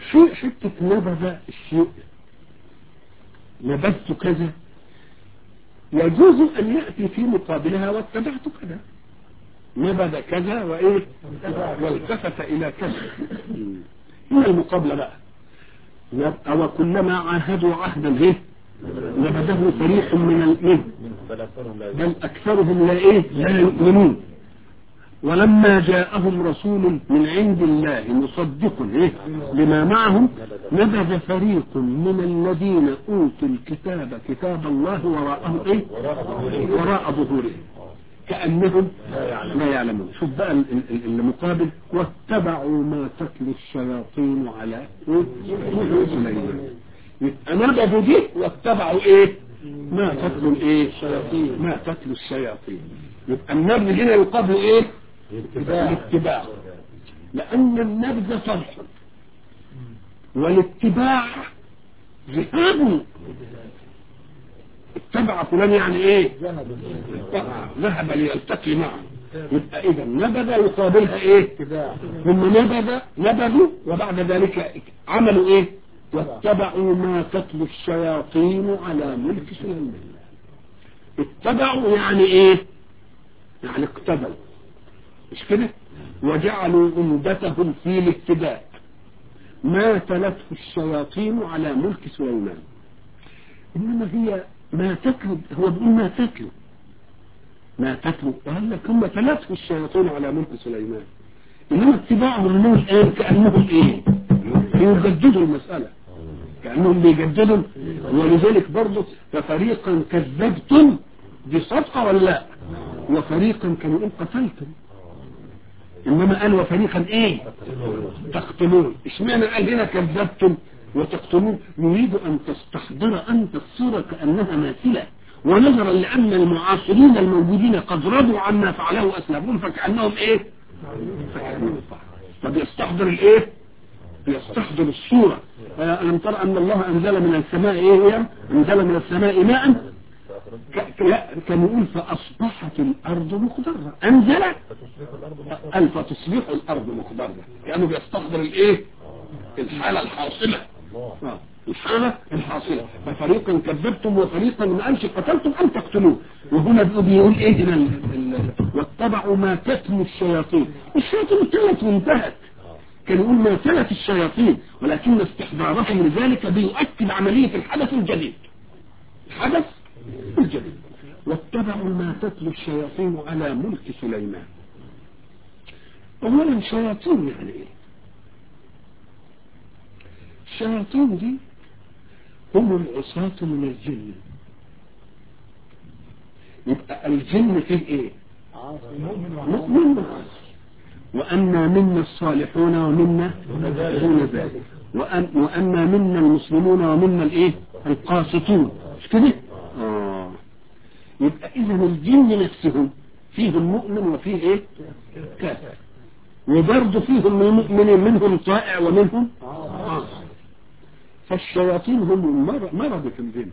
في حتة نبذ الشيء نبذت كذا يجوز أن يأتي في مقابلها واتبعت كذا نبذ كذا وإيه والتفت إلى كذا هنا المقابلة بقى أو كلما عاهدوا عهدا إيه نبذه فريق من المن بل أكثرهم لا إيه لا يؤمنون ولما جاءهم رسول من عند الله مصدق إيه لما معهم نبذ فريق من الذين أوتوا الكتاب كتاب الله وراءه إيه وراء ظهورهم كأنهم لا يعلمون شوف بقى ال- ال- المقابل واتبعوا ما تتلو الشياطين على ملك سليمان يبقى نبذوا دي واتبعوا ايه ما تتلو الايه الشياطين ما تتلو الشياطين يبقى النبذ هنا يقابل ايه الاتباع لان النبذ صرح والاتباع ذهاب اتبع فلان يعني ايه ذهب ليلتقي معه يبقى اذا نبذ يقابلها ايه هم نبذ نبذوا وبعد ذلك عملوا ايه واتبعوا ما تتلو الشياطين على ملك سليمان اتبعوا يعني ايه يعني اقتبلوا مش كده وجعلوا عمدتهم في الاتباع ما تلته الشياطين على ملك سليمان انما هي ما تتلو هو بيقول ما تتلو ما تتلو وقال لك هم تلته الشياطين على ملك سليمان انما اتباعهم له الان كانهم ايه يجددوا المساله كانهم بيجددوا ولذلك برضه ففريقا كذبتم دي صدقه ولا لا وفريقا كانوا ان قتلتم انما قال وفريقا ايه تقتلون اشمعنى قال هنا كذبتم وتقتلون يريد ان تستحضر انت الصورة كأنها ماثلة ونظرا لان المعاصرين الموجودين قد رضوا عما فعله اسلافهم فكأنهم ايه فكأنهم طب يستحضر الايه يستحضر الصورة ألم ترى أن الله أنزل من السماء إيه هي أنزل من السماء ماء ك- لا كان يقول فأصبحت الأرض مخضرة أنزل قال فتصبح الأرض مخضرة كأنه بيستحضر الإيه الحالة الحاصلة آه، الحالة الحاصلة ففريقا كذبتم وفريقا ما قالش قتلتم أم تقتلوه وهنا بيقول إيه هنا ال- ال- واتبعوا ما تتلو الشياطين الشياطين اتلت وانتهت كان يقول ما تلت الشياطين ولكن استحضارهم لذلك بيؤكد عملية الحدث الجديد الحدث الجديد واتبعوا ما تتلو الشياطين على ملك سليمان اولا شياطين يعني ايه الشياطين دي هم العصاة من الجن يبقى الجن فيه ايه مؤمن وعاصي وأنا منا الصالحون ومنا دون ذلك وأن وأنا منا المسلمون ومنا الايه القاسطون مش كده آه. يبقى إذا الجن نفسهم فيهم مؤمن وفيه ايه كافر وبرضه فيهم المؤمنين منهم طائع ومنهم عاصي فالشياطين هم مر- مرض في الجن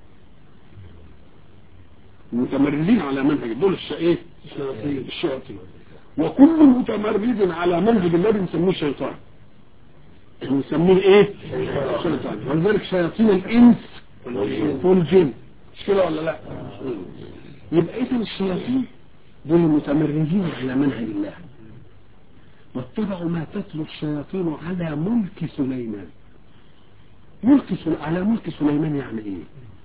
متمردين على منهج دول الش- ايه الشياطين الشياطين وكل متمرد على منهج الله بنسميه شيطان بنسميه ايه شيطان ولذلك شياطين الانس والجن مش كده ولا لا يبقى اذا الشياطين دول متمردين على منهج الله واتبعوا ما تتلو الشياطين على ملك سليمان ملك سل... على ملك سليمان يعني ايه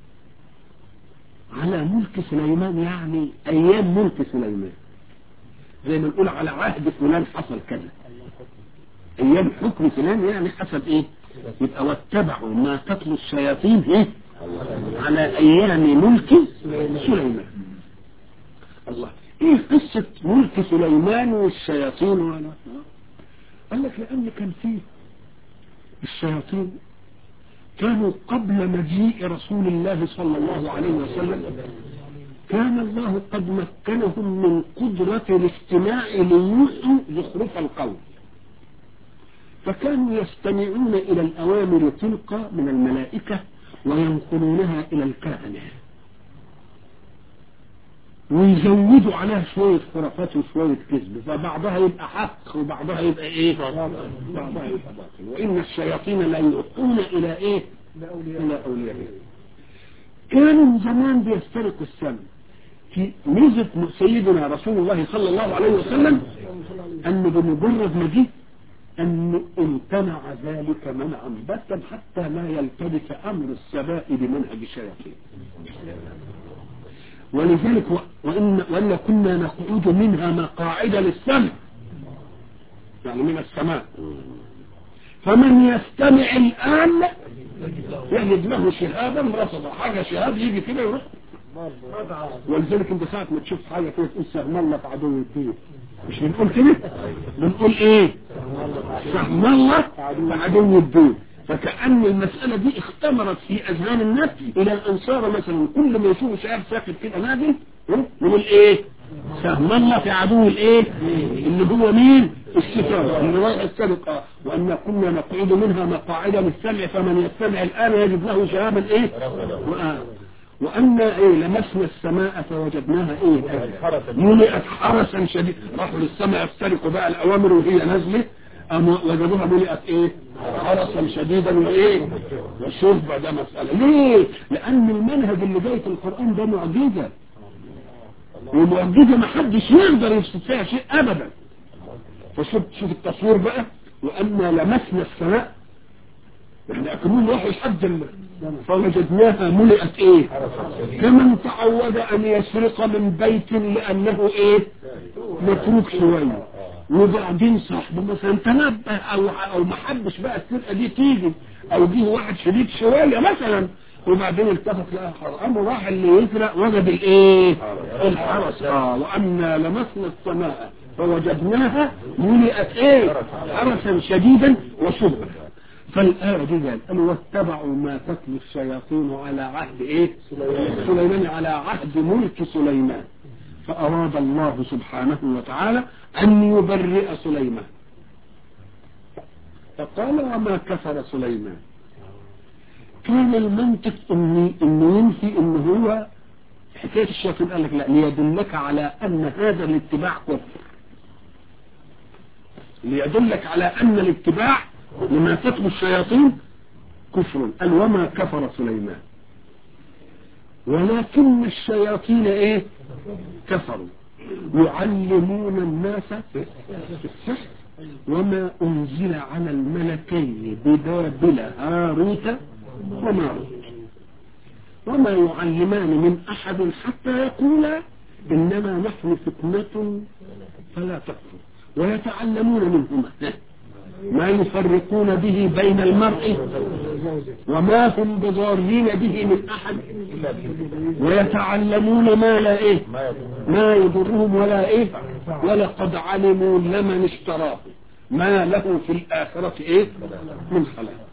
على ملك سليمان يعني ايام ملك سليمان زي ما نقول على عهد فلان حصل كذا ايام حكم فلان يعني حسب ايه يبقى واتبعوا ما تتلو الشياطين ايه على ايام ملك سليمان الله ايه قصة ملك سليمان والشياطين ولا قال لك لان كان فيه الشياطين كانوا قبل مجيء رسول الله صلى الله عليه وسلم كان الله قد مكنهم من قدرة الاستماع ليوحوا زخرف القول فكانوا يستمعون إلى الأوامر تلقى من الملائكة وينقلونها إلى الكهنة ويزودوا عليها شوية خرافات وشوية كذب فبعضها يبقى حق وبعضها يبقى ايه بعضها يبقى باطل وإن الشياطين لا يلقون إلى ايه إلى أوليائهم كانوا زمان بيسترقوا السمع في ميزة سيدنا رسول الله صلى الله عليه وسلم أن بمجرد ما جه أن امتنع ذلك منعا باتا حتى لا يلتبس أمر السماء بمنهج الشياطين ولذلك وإن وإن كنا نقعد منها مقاعد للسمع يعني من السماء فمن يستمع الآن يجد له شهابا رصدا حاجة شهاب يجي كده يروح ولذلك انت ساعة ما تشوف حاجة كده تقول سهم الله في عدو الدين مش بنقول كده بنقول ايه سهم الله في عدو الدين فكأن المسألة دي اختمرت في أذهان الناس إلى الأنصار مثلا كل ما يشوفوا شعب ساكت كده نازل يقول إيه سهم الله في عدو الإيه اللي هو مين الشيطان اللي رايح السرقة وأن كنا نقعد منها مقاعد للسمع فمن يستمع الآن يجد له شهابا إيه وآه. وأن إيه لمسنا السماء فوجدناها إيه ملئت حرسا شديد راحوا للسماء يفترقوا بقى الأوامر وهي نازلة أما وجدوها ملئت إيه حرسا شديدا وإيه وشوف بقى ده مسألة ليه لأن المنهج اللي جاي في القرآن ده معجزة ومعجزة ما حدش يقدر يفسد فيها شيء أبدا فشوف شوف التصوير بقى وأنا لمسنا السماء احنا أكلون راحوا يحد فوجدناها ملئت ايه كمن تعود ان يسرق من بيت لانه ايه متروك شوية وبعدين صاحبه مثلا تنبه او او ما حبش بقى السرقه دي تيجي او جه واحد شديد شوية مثلا وبعدين التفت لها حرام وراح اللي يسرق وجد الايه الحرس اه وانا لمسنا السماء فوجدناها ملئت ايه حرسا شديدا وشبه فالآية دي قال قالوا واتبعوا ما تتلو الشياطين على عهد ايه سليمان على عهد ملك سليمان فأراد الله سبحانه وتعالى أن يبرئ سليمان فقال وما كفر سليمان كان المنطق انه انه ينفي ان هو حكايه الشياطين قال لك لا ليدلك على ان هذا الاتباع كفر ليدلك على ان الاتباع لما تتلو الشياطين كفر قال وما كفر سليمان ولكن الشياطين ايه كفروا يعلمون الناس السحر وما انزل على الملكين ببابل هاروت وماروت وما يعلمان من احد حتى يقولا انما نحن فتنة فلا تكفر ويتعلمون منهما ما يفرقون به بين المرء وما هم بضارين به من احد ويتعلمون ما لا ايه ما يضرهم ولا ايه ولقد علموا لمن اشتراه ما له في الاخرة ايه من خلاق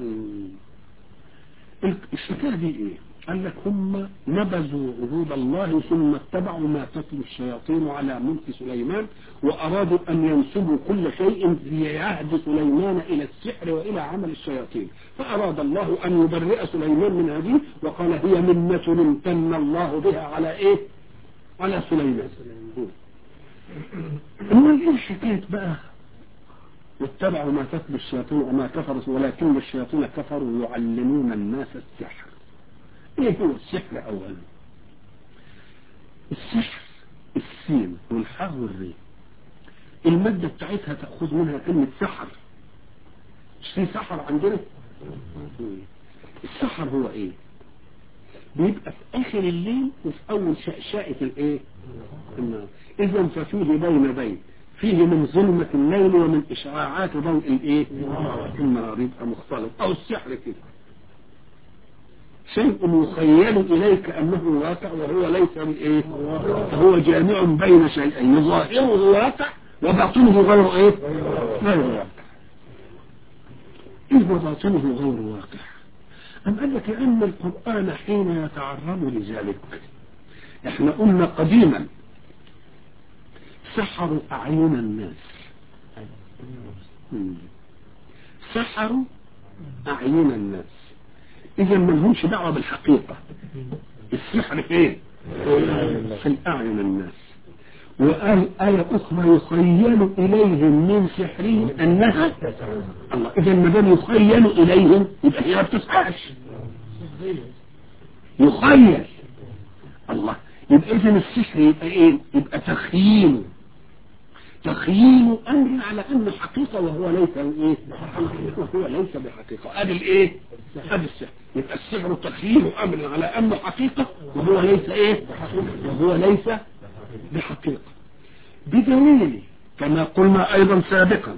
الشكاية دي ايه قال لك هم نبذوا عهود الله ثم اتبعوا ما تتلو الشياطين على ملك سليمان وأرادوا أن ينسبوا كل شيء في عهد سليمان إلى السحر وإلى عمل الشياطين فأراد الله أن يبرئ سليمان من هذه وقال هي منة امتن الله بها على إيه على سليمان أما إيه الحكاية بقى واتبعوا ما تتلو الشياطين وما كفروا ولكن الشياطين كفروا يعلمون الناس السحر ايه هو السحر اولا السحر السين والحاء والري المادة بتاعتها تأخذ منها كلمة سحر مش في سحر عندنا السحر هو ايه بيبقى في اخر الليل وفي اول شأشاءة الايه النار اذا ففيه بين بين فيه من ظلمة الليل ومن اشعاعات ضوء الايه النهار يبقى مختلط او السحر كده شيء يخيل إليك أنه واقع وهو ليس بإيه فهو جامع بين شيئين ظاهره واقع وباطنه غير إيه غير واقع إذ وباطنه غير واقع أم قال لك لأن القرآن حين يتعرض لذلك احنا قلنا قديما سحروا أعين الناس سحروا أعين الناس إذا ما لهمش دعوة بالحقيقة السحر فين في اعين الناس وقال آية أخرى يخيل إليهم من سحرهم أنها الله إذا ما دام يخيل إليهم يبقى هي ما بتسحرش يخيل الله يبقى إذا السحر يبقى إيه؟ يبقى تخييل تخييل أمر على أنه حقيقة وهو ليس إيه؟ وهو ليس بحقيقة أدي الإيه؟ أدي السحر يبقى السحر تخييل أمر على أنه حقيقة وهو ليس إيه؟ وهو ليس بحقيقة بدليل كما قلنا أيضا سابقا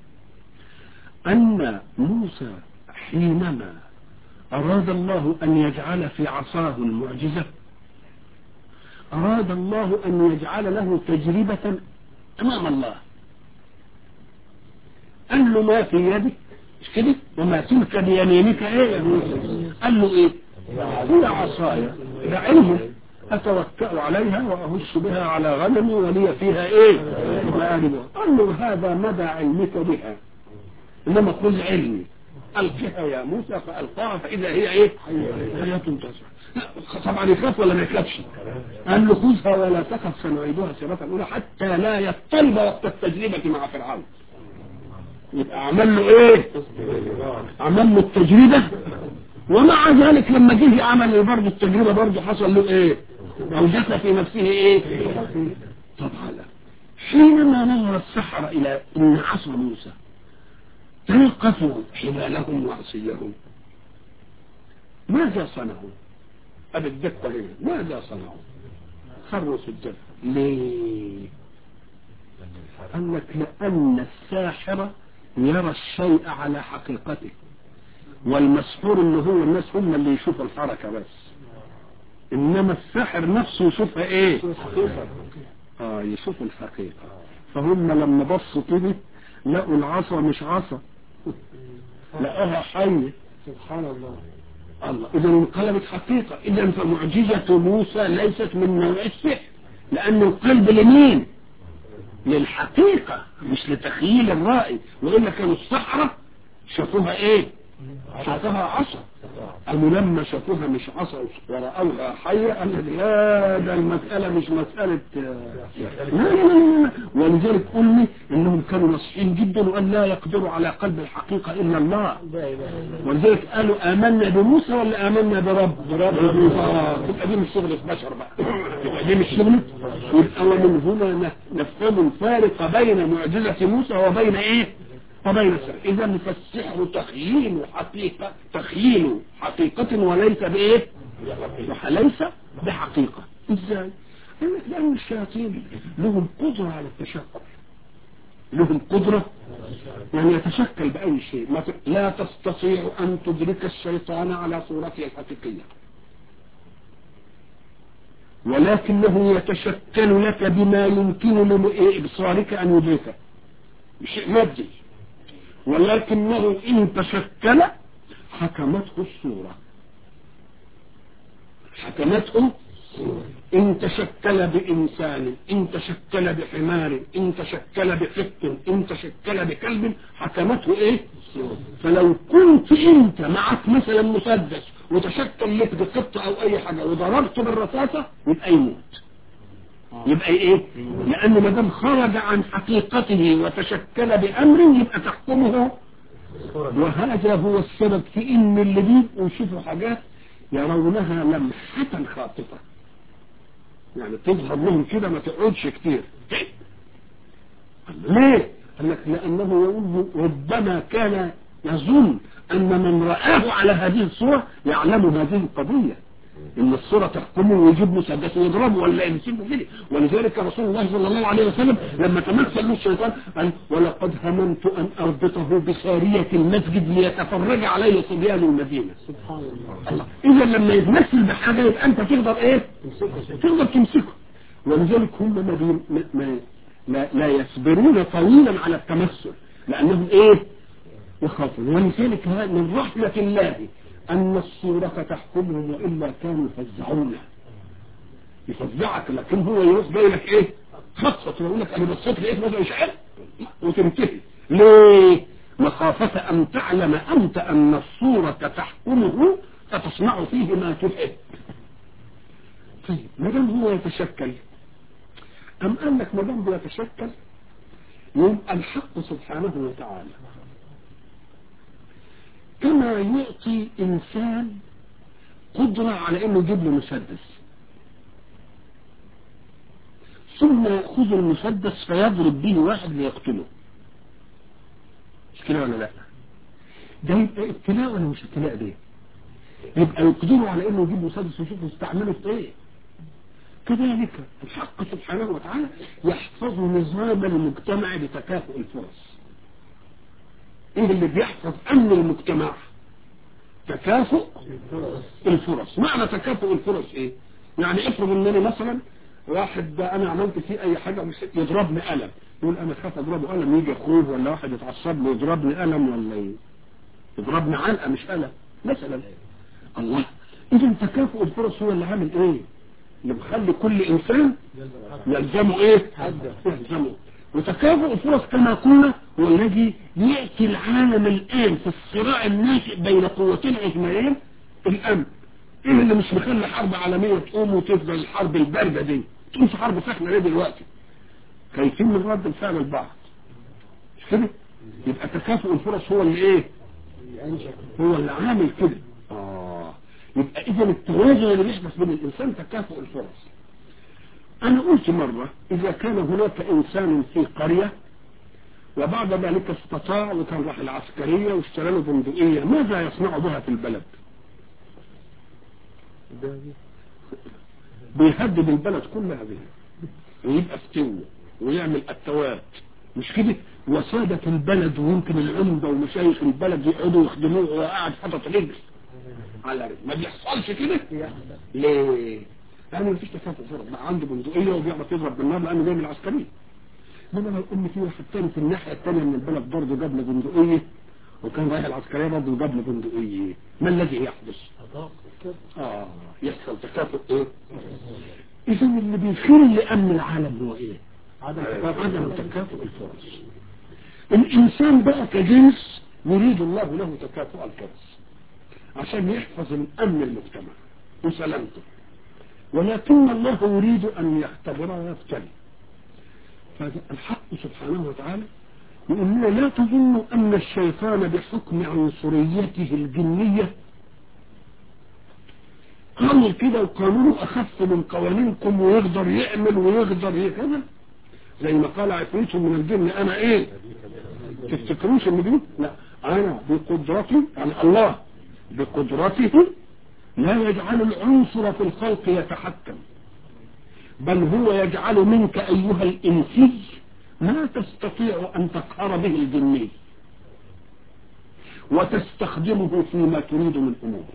أن موسى حينما أراد الله أن يجعل في عصاه المعجزة أراد الله أن يجعل له تجربة أمام الله قال له ما في يدك مش كده وما تلك بيمينك ايه يا موسى قال له ايه هي عصايا ده علم أتوكأ عليها وأهش بها على غنمي ولي فيها إيه مآرب قال له هذا مدى علمك بها إنما خذ علمي ألقها يا موسى فألقاها فإذا هي إيه حياة تسعى طبعا يخاف ولا ما يخافش قال له خذها ولا تخف سنعيدها سيرة الأولى حتى لا يطلب وقت التجربة مع فرعون يبقى عمل له ايه عمل له التجربة ومع ذلك لما جه عمل برضه التجربة برضه حصل له ايه اوجس في نفسه ايه طبعا لا حينما نظر السحرة الى ان عصا موسى تلقفوا حبالهم وعصيهم ماذا صنعوا ابي الدقة هنا ماذا صنعوا خروا سجدا ليه قال لك لان الساحر يرى الشيء على حقيقته والمسحور اللي هو الناس هم اللي يشوفوا الحركة بس انما الساحر نفسه يشوفها ايه اه يشوف الحقيقة فهم لما بصوا كده لقوا العصا مش عصا لقوها حية سبحان الله الله اذا انقلبت حقيقة اذا فمعجزة موسى ليست من نوع السحر لان القلب لمين للحقيقة مش لتخيل الرائي وإلا كانوا الصحراء شافوها ايه شافوها عصا قالوا لما شافوها مش عصا ورأوها حية قال لا ده المسألة مش مسألة لا لا لا لا ولذلك قلنا انهم كانوا نصحين جدا وقال لا يقدروا على قلب الحقيقة الا الله ولذلك قالوا امنا بموسى ولا امنا برب برب آه، تبقى دي مش شغلة بشر بقى تبقى دي مش شغلة يبقى ومن هنا نفهم الفارق بين معجزة موسى وبين ايه وبين السحر اذا فالسحر تخييل حقيقة تخييل حقيقة وليس بايه ليس بحقيقة ازاي قال لك لان الشياطين لهم قدرة على التشكل لهم قدرة يعني يتشكل بأي شيء ما ت- لا تستطيع أن تدرك الشيطان على صورته الحقيقية ولكنه يتشكل لك بما يمكن لإبصارك أن يدركه شيء مادي ولكنه إن تشكل حكمته الصورة حكمته إن تشكل بإنسان إن تشكل بحمار إن تشكل بقط إن تشكل بكلب حكمته إيه فلو كنت أنت معك مثلا مسدس وتشكل لك بقط أو أي حاجة وضربته بالرصاصة يبقى يموت يبقى ايه لانه ما دام خرج عن حقيقته وتشكل بامر يبقى تحكمه وهذا هو السبب في ان اللي بيبقوا يشوفوا حاجات يرونها لمحة خاطفة يعني تظهر لهم كده ما تقعدش كتير ليه؟ قال لك لأنه يقول ربما كان يظن أن من رآه على هذه الصورة يعلم هذه القضية ان الصورة تحكمه ويجيب مسدس ويضربه ولا يمسكه كده ولذلك رسول الله صلى الله عليه وسلم لما تمثل له الشيطان قال ولقد هممت ان اربطه بسارية المسجد ليتفرج عليه صبيان المدينة سبحان الله الله اذا لما يتمثل بحاجة يبقى انت تقدر ايه تقدر تمسكه ولذلك هم ما بي... ما... ما... لا... لا يصبرون طويلا على التمثل لانهم ايه يخافون ولذلك هذا من رحمة الله أن الصورة تحكمهم وإلا كانوا يفزعون يفزعك لكن هو يروح جاي لك إيه خطط ويقول لك أنا بصيت لقيت مثلا مش عارف وتنتهي ليه مخافة أن تعلم أنت أن الصورة تحكمه فتصنع فيه ما تحب طيب ما دام هو يتشكل أم قال لك ما دام بيتشكل يبقى الحق سبحانه وتعالى كما يعطي إنسان قدرة على إنه يجيب له مسدس ثم يأخذ المسدس فيضرب به واحد ليقتله مش كده ولا لا ده يبقى ابتلاء ولا مش ابتلاء ده يبقى يقدروا على انه يجيب مسدس ويشوف يستعمله في ايه كذلك الحق سبحانه وتعالى يحفظ نظام المجتمع بتكافؤ الفرص ايه اللي بيحفظ امن المجتمع تكافؤ الفرص معنى تكافؤ الفرص ايه يعني افرض ان انا مثلا واحد ده انا عملت فيه اي حاجه مش يضربني قلم يقول انا خاف اضربه قلم يجي اخوه ولا واحد يتعصب له يضربني قلم ولا ايه يضربني علقه مش قلم مثلا الله اذا تكافؤ الفرص هو اللي عامل ايه اللي مخلي كل انسان يلزمه ايه يلزمه وتكافؤ الفرص كما قلنا هو الذي يأتي العالم الآن في الصراع الناشئ بين قوتين عظميين الأمن ايه اللي مش مخلي حرب عالمية تقوم وتفضل الحرب الباردة دي تقوم في حرب ساخنة ليه دلوقتي خايفين من رد الفعل البعض مش كده يبقى تكافؤ الفرص هو اللي ايه هو اللي عامل كده اه يبقى اذا التوازن اللي بيحدث بين الانسان تكافؤ الفرص انا قلت مرة اذا كان هناك انسان في قرية وبعد ذلك استطاع وكان راح العسكرية واشترى له بندقية ماذا يصنع بها في البلد بيهدد البلد كلها بها ويبقى فتوة ويعمل التوات مش كده وسادة البلد ويمكن العمدة ومشايخ البلد يقعدوا يخدموه وهو قاعد حاطط رجل على رجل ما بيحصلش كده ليه؟ لأنه مفيش تكافؤ فرص بقى عنده بندقية وبيعرف يضرب بالنار لأنه جاي من العسكرية انما لو ان في واحد تاني في الناحية التانية من البلد برضه جاب له بندقية وكان رايح العسكرية برضه جاب له بندقية ما الذي يحدث؟ اه يحصل تكافؤ ايه؟ اذا اللي بيخل لامن العالم هو ايه؟ عدم تكافؤ الفرص الانسان بقى كجنس يريد الله له تكافؤ الفرص عشان يحفظ الامن المجتمع وسلامته ولكن الله يريد ان يختبر ويفتن فالحق سبحانه وتعالى يقول لنا لا تظنوا ان الشيطان بحكم عنصريته الجنيه قانون كده وقانونه اخف من قوانينكم ويقدر يعمل ويقدر كده زي ما قال عفريت من الجن انا ايه تفتكروش ان دي لا انا بقدرتي يعني الله بقدرته لا يجعل العنصر في الخلق يتحكم بل هو يجعل منك ايها الانسي ما تستطيع ان تقهر به الجني وتستخدمه فيما تريد من امور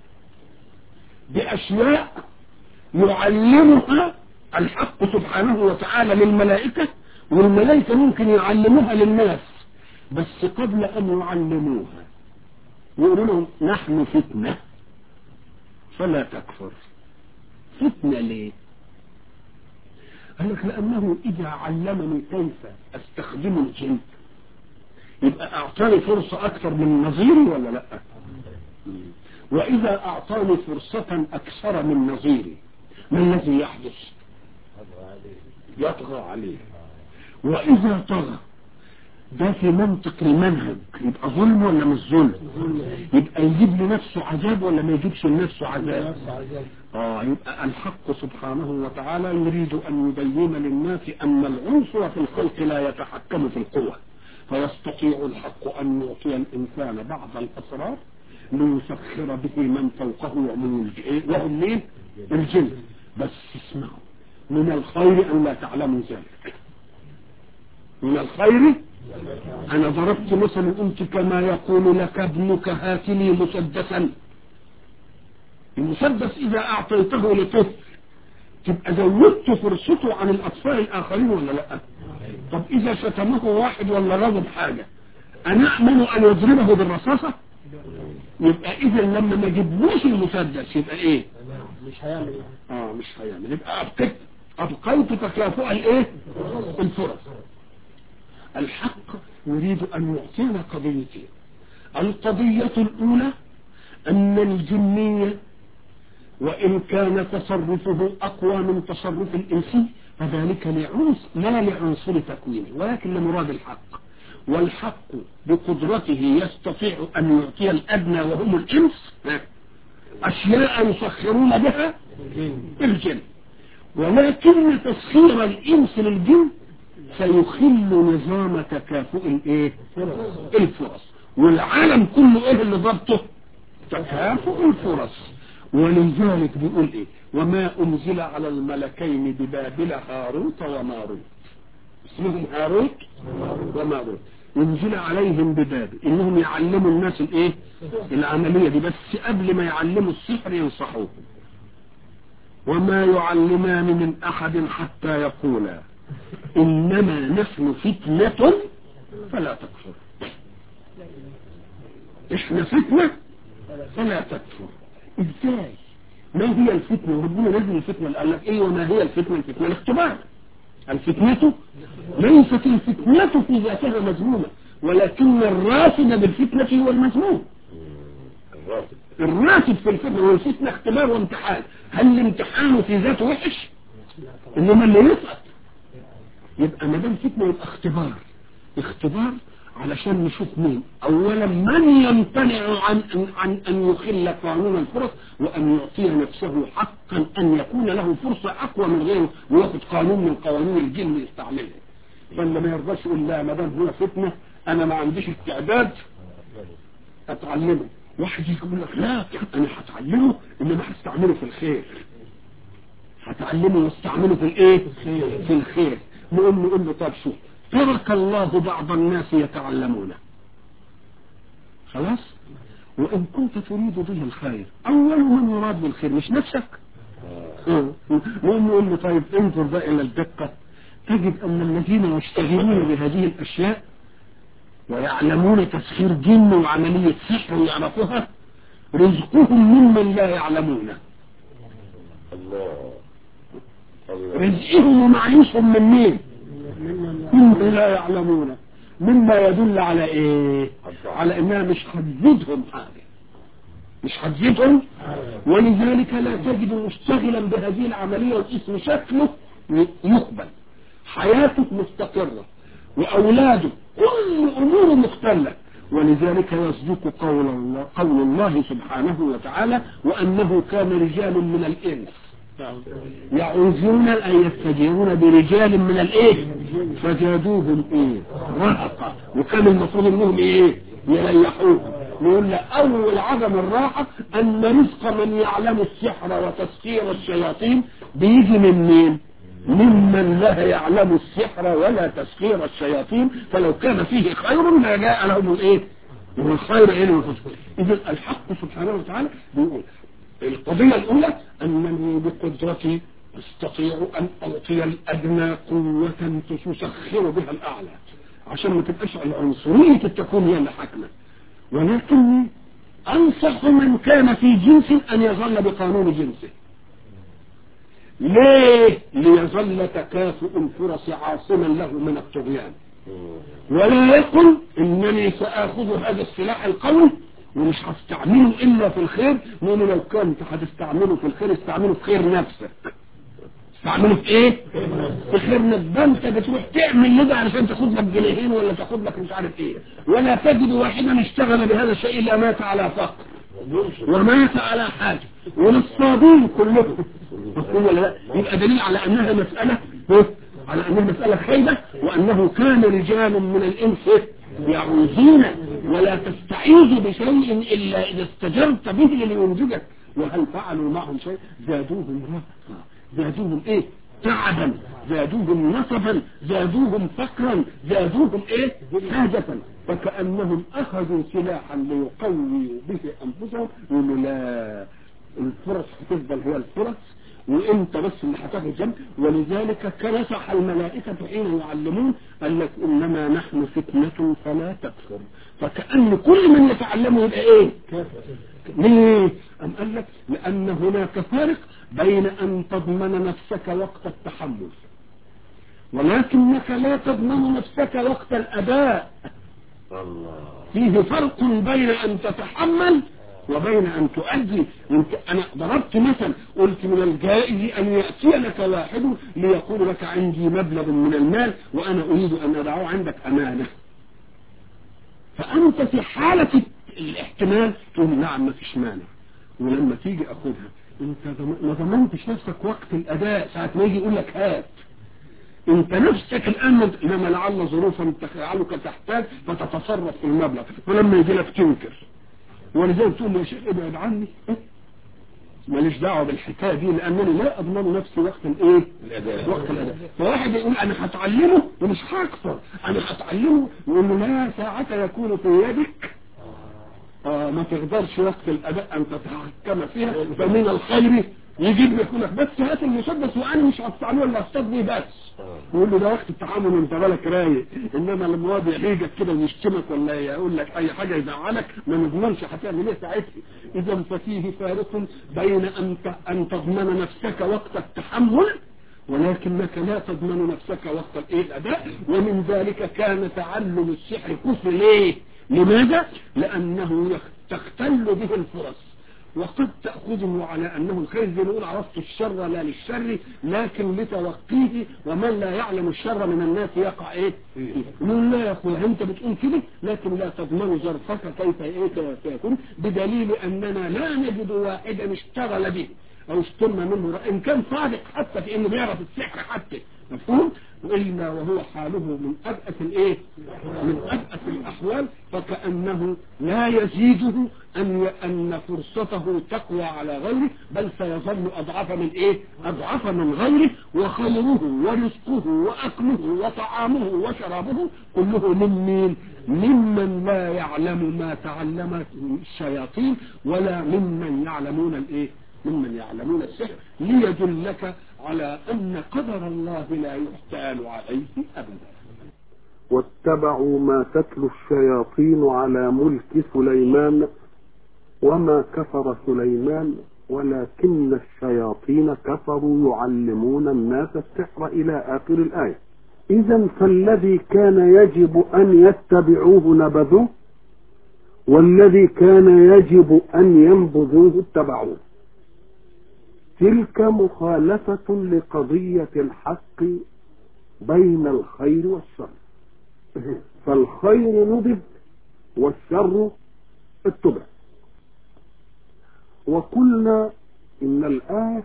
بأشياء يعلمها الحق سبحانه وتعالى للملائكة والملائكة ممكن يعلموها للناس بس قبل أن يعلموها يقولوا لهم نحن فتنة فلا تكفر فتنة ليه قال لك لأنه إذا علمني كيف أستخدم الجن يبقى أعطاني فرصة أكثر من نظيري ولا لأ وإذا أعطاني فرصة أكثر من نظيري ما الذي يحدث يطغى عليه وإذا طغى ده في منطق المنهج يبقى ظلم ولا مش ظلم يبقى يجيب لنفسه عذاب ولا ما يجيبش لنفسه عذاب اه يبقى الحق سبحانه وتعالى يريد أن يبين للناس أن العنصر في الخلق لا يتحكم في القوة فيستطيع الحق أن يعطي الإنسان بعض الأسرار ليسخر به من فوقه ومن وهم مين الجن بس اسمعوا من الخير ان لا تعلموا ذلك من الخير انا ضربت مثلا قلت كما يقول لك ابنك هات لي مسدسا المسدس اذا اعطيته لطفل تبقى زودت فرصته عن الاطفال الاخرين ولا لا طب اذا شتمه واحد ولا غضب حاجه انأمن ان يضربه بالرصاصه يبقى اذا لما ما جبناش المسدس يبقى ايه مش هيعمل ايه اه مش هيعمل يبقى ابقيت ابقيت تكافؤ الايه الفرص الحق يريد ان يعطينا قضيتين القضية الاولى ان الجنية وإن كان تصرفه أقوى من تصرف الإنسي فذلك لعنصر لا لعنصر تكوينه ولكن لمراد الحق والحق بقدرته يستطيع أن يعطي الأدنى وهم الإنس أشياء يسخرون بها الجن ولكن تسخير الإنس للجن سيخل نظام تكافؤ الايه الفرص والعالم كله ايه اللي ضبطه تكافؤ الفرص ولذلك بيقول ايه وما انزل على الملكين ببابل هاروت وماروت اسمهم هاروت وماروت انزل عليهم ببابل انهم يعلموا الناس الايه العمليه دي بس قبل ما يعلموا السحر ينصحوهم وما يعلمان من احد حتى يقولا انما نحن فتنة فلا تكفر احنا فتنة فلا تكفر ازاي ما هي الفتنة ربنا نزل الفتنة قال لك ايه وما هي الفتنة الفتنة الاختبار الفتنة ليست الفتنة في ذاتها مذمومة ولكن الراسب بالفتنة هو المذموم الراتب في الفتنة والفتنة اختبار وامتحان هل الامتحان في ذاته وحش انما اللي يسقط يبقى ما دام فتنه يبقى اختبار اختبار علشان نشوف مين اولا من يمتنع عن عن ان يخل قانون الفرص وان يعطي نفسه حقا ان يكون له فرصه اقوى من غيره وياخد قانون من قوانين الجن يستعملها فاللي ما يرضاش يقول لا ما دام هو فتنه انا ما عنديش استعداد اتعلمه واحد يقول لك لا انا هتعلمه انما هستعمله في الخير هتعلمه واستعمله في الايه في الخير نقوم نقول له طب شوف ترك الله بعض الناس يتعلمونه خلاص وان كنت تريد به الخير اول من يراد بالخير مش نفسك نقوم نقول له طيب انظر بقى الى الدقه تجد ان الذين يشتغلون بهذه الاشياء ويعلمون تسخير جن وعمليه سحر ويعرفوها رزقهم ممن لا يعلمونه الله الله رزقهم ومعيشهم من مين مما لا يعلمون مما يدل على ايه على انها مش هتزيدهم حاجة مش هتزيدهم ولذلك لا تجد مشتغلا بهذه العملية والاسم شكله يقبل حياته مستقرة واولاده كل اموره مختلة ولذلك يصدق قول الله قول الله سبحانه وتعالى وانه كان رجال من الانس يعوزون ان يستجيرون برجال من الايه فزادوهم ايه رهقا وكان المفروض انهم ايه يريحوهم نقول له اول عدم الراحة ان رزق من يعلم السحر وتسخير الشياطين بيجي من مين ممن لا يعلم السحر ولا تسخير الشياطين فلو كان فيه خير ما جاء لهم الايه والخير ايه المفسر اذا الحق سبحانه وتعالى بيقول القضية الأولى أنني بقدرتي أستطيع أن أعطي الأدنى قوة تسخر بها الأعلى عشان ما تبقاش العنصرية التكون هي اللي حاكمة ولكني أنصح من كان في جنس أن يظل بقانون جنسه ليه؟ ليظل تكافؤ الفرص عاصما له من الطغيان ولا يقل انني ساخذ هذا السلاح القوي ومش هستعمله الا في الخير لانه لو كنت هتستعمله في الخير استعمله في خير نفسك استعمله في ايه في خير نفسك ده انت بتروح تعمل كده علشان تاخد لك جنيهين ولا تاخد لك مش عارف ايه ولا تجد واحدا اشتغل بهذا الشيء الا مات على فقر ومات على حاجه وللصابين كلهم مفهوم ولا لا يبقى دليل على انها مساله على انها مساله خيبه وانه كان رجال من الانس يعوزون ولا تستعيذ بشيء الا اذا استجرت به لينجدك وهل فعلوا معهم شيء زادوهم رهقا زادوهم ايه تعبا زادوهم نصبا زادوهم فقرا زادوهم ايه حاجة فكأنهم اخذوا سلاحا ليقويوا به انفسهم يقولوا لا الفرص هتفضل هي الفرص وانت بس اللي هتاخد جنب ولذلك كنسح الملائكة حين يعلمون قال لك انما نحن فتنة فلا تكفر فكأن كل من يتعلمه يبقى ايه ليه أم قال لك لأن هناك فارق بين أن تضمن نفسك وقت التحمل ولكنك لا تضمن نفسك وقت الأداء الله فيه فرق بين أن تتحمل وبين أن تؤدي أنا ضربت مثل قلت من الجائز أن يأتي لك واحد ليقول لك عندي مبلغ من المال وأنا أريد أن أدعه عندك أمانة فأنت في حالة الاحتمال تقول نعم ما فيش مانع ولما تيجي أخذها أنت ما ضمنتش نفسك وقت الأداء ساعة ما يجي يقول لك هات انت نفسك الان انما لعل ظروفا تجعلك تحتاج فتتصرف في المبلغ ولما يجي لك تنكر ولذلك تقول له يا شيخ ابعد عني ماليش دعوه بالحكايه دي لانني لا اضمن نفسي وقت الايه؟ الأداء. وقت الاداء فواحد يقول انا هتعلمه ومش هكفر انا هتعلمه يقول له لا ساعة يكون في يدك آه ما تقدرش وقت الاداء ان تتحكم فيها فمن الخير يجيب لك يقول لك بس هات المسدس وانا مش هستعمله ولا هصطاد بيه بس يقول له ده وقت التعامل انت بالك رايق انما لما هو بيحيجك كده ويشتمك ولا يقول لك اي حاجه يزعلك ما نضمنش هتعمل ايه ساعتها اذا ففيه فارق بين ان ت- ان تضمن نفسك وقت التحمل ولكنك لا تضمن نفسك وقت الايه الاداء ومن ذلك كان تعلم السحر كفر ليه لماذا لانه يخ- تختل به الفرص وقد تأخذه على أنه الخير زي ما نقول عرفت الشر لا للشر لكن لتوقيه ومن لا يعلم الشر من الناس يقع ايه يقول لا يا اخويا انت بتقول كده لكن لا تضمن ظرفك كيف ايه سيكون بدليل اننا لا نجد واحدا اشتغل به او اشتم منه رأي. ان كان صادق حتى في انه بيعرف السحر حتى مفهوم والا وهو حاله من ابأس الايه من ابأس الاحوال فكأنه لا يزيده ان ان فرصته تقوى على غيره بل سيظل اضعف من ايه اضعف من غيره وخمره ورزقه واكله وطعامه وشرابه كله من مين ممن لا يعلم ما تعلمت الشياطين ولا ممن يعلمون الايه ممن يعلمون السحر ليدلك على ان قدر الله لا يحتال عليه ابدا واتبعوا ما تتلو الشياطين على ملك سليمان وما كفر سليمان ولكن الشياطين كفروا يعلمون الناس السحر إلى آخر الآية إذا فالذي كان يجب أن يتبعوه نبذوه والذي كان يجب أن ينبذوه اتبعوه تلك مخالفة لقضية الحق بين الخير والشر فالخير نبذ والشر اتبع وقلنا ان الايه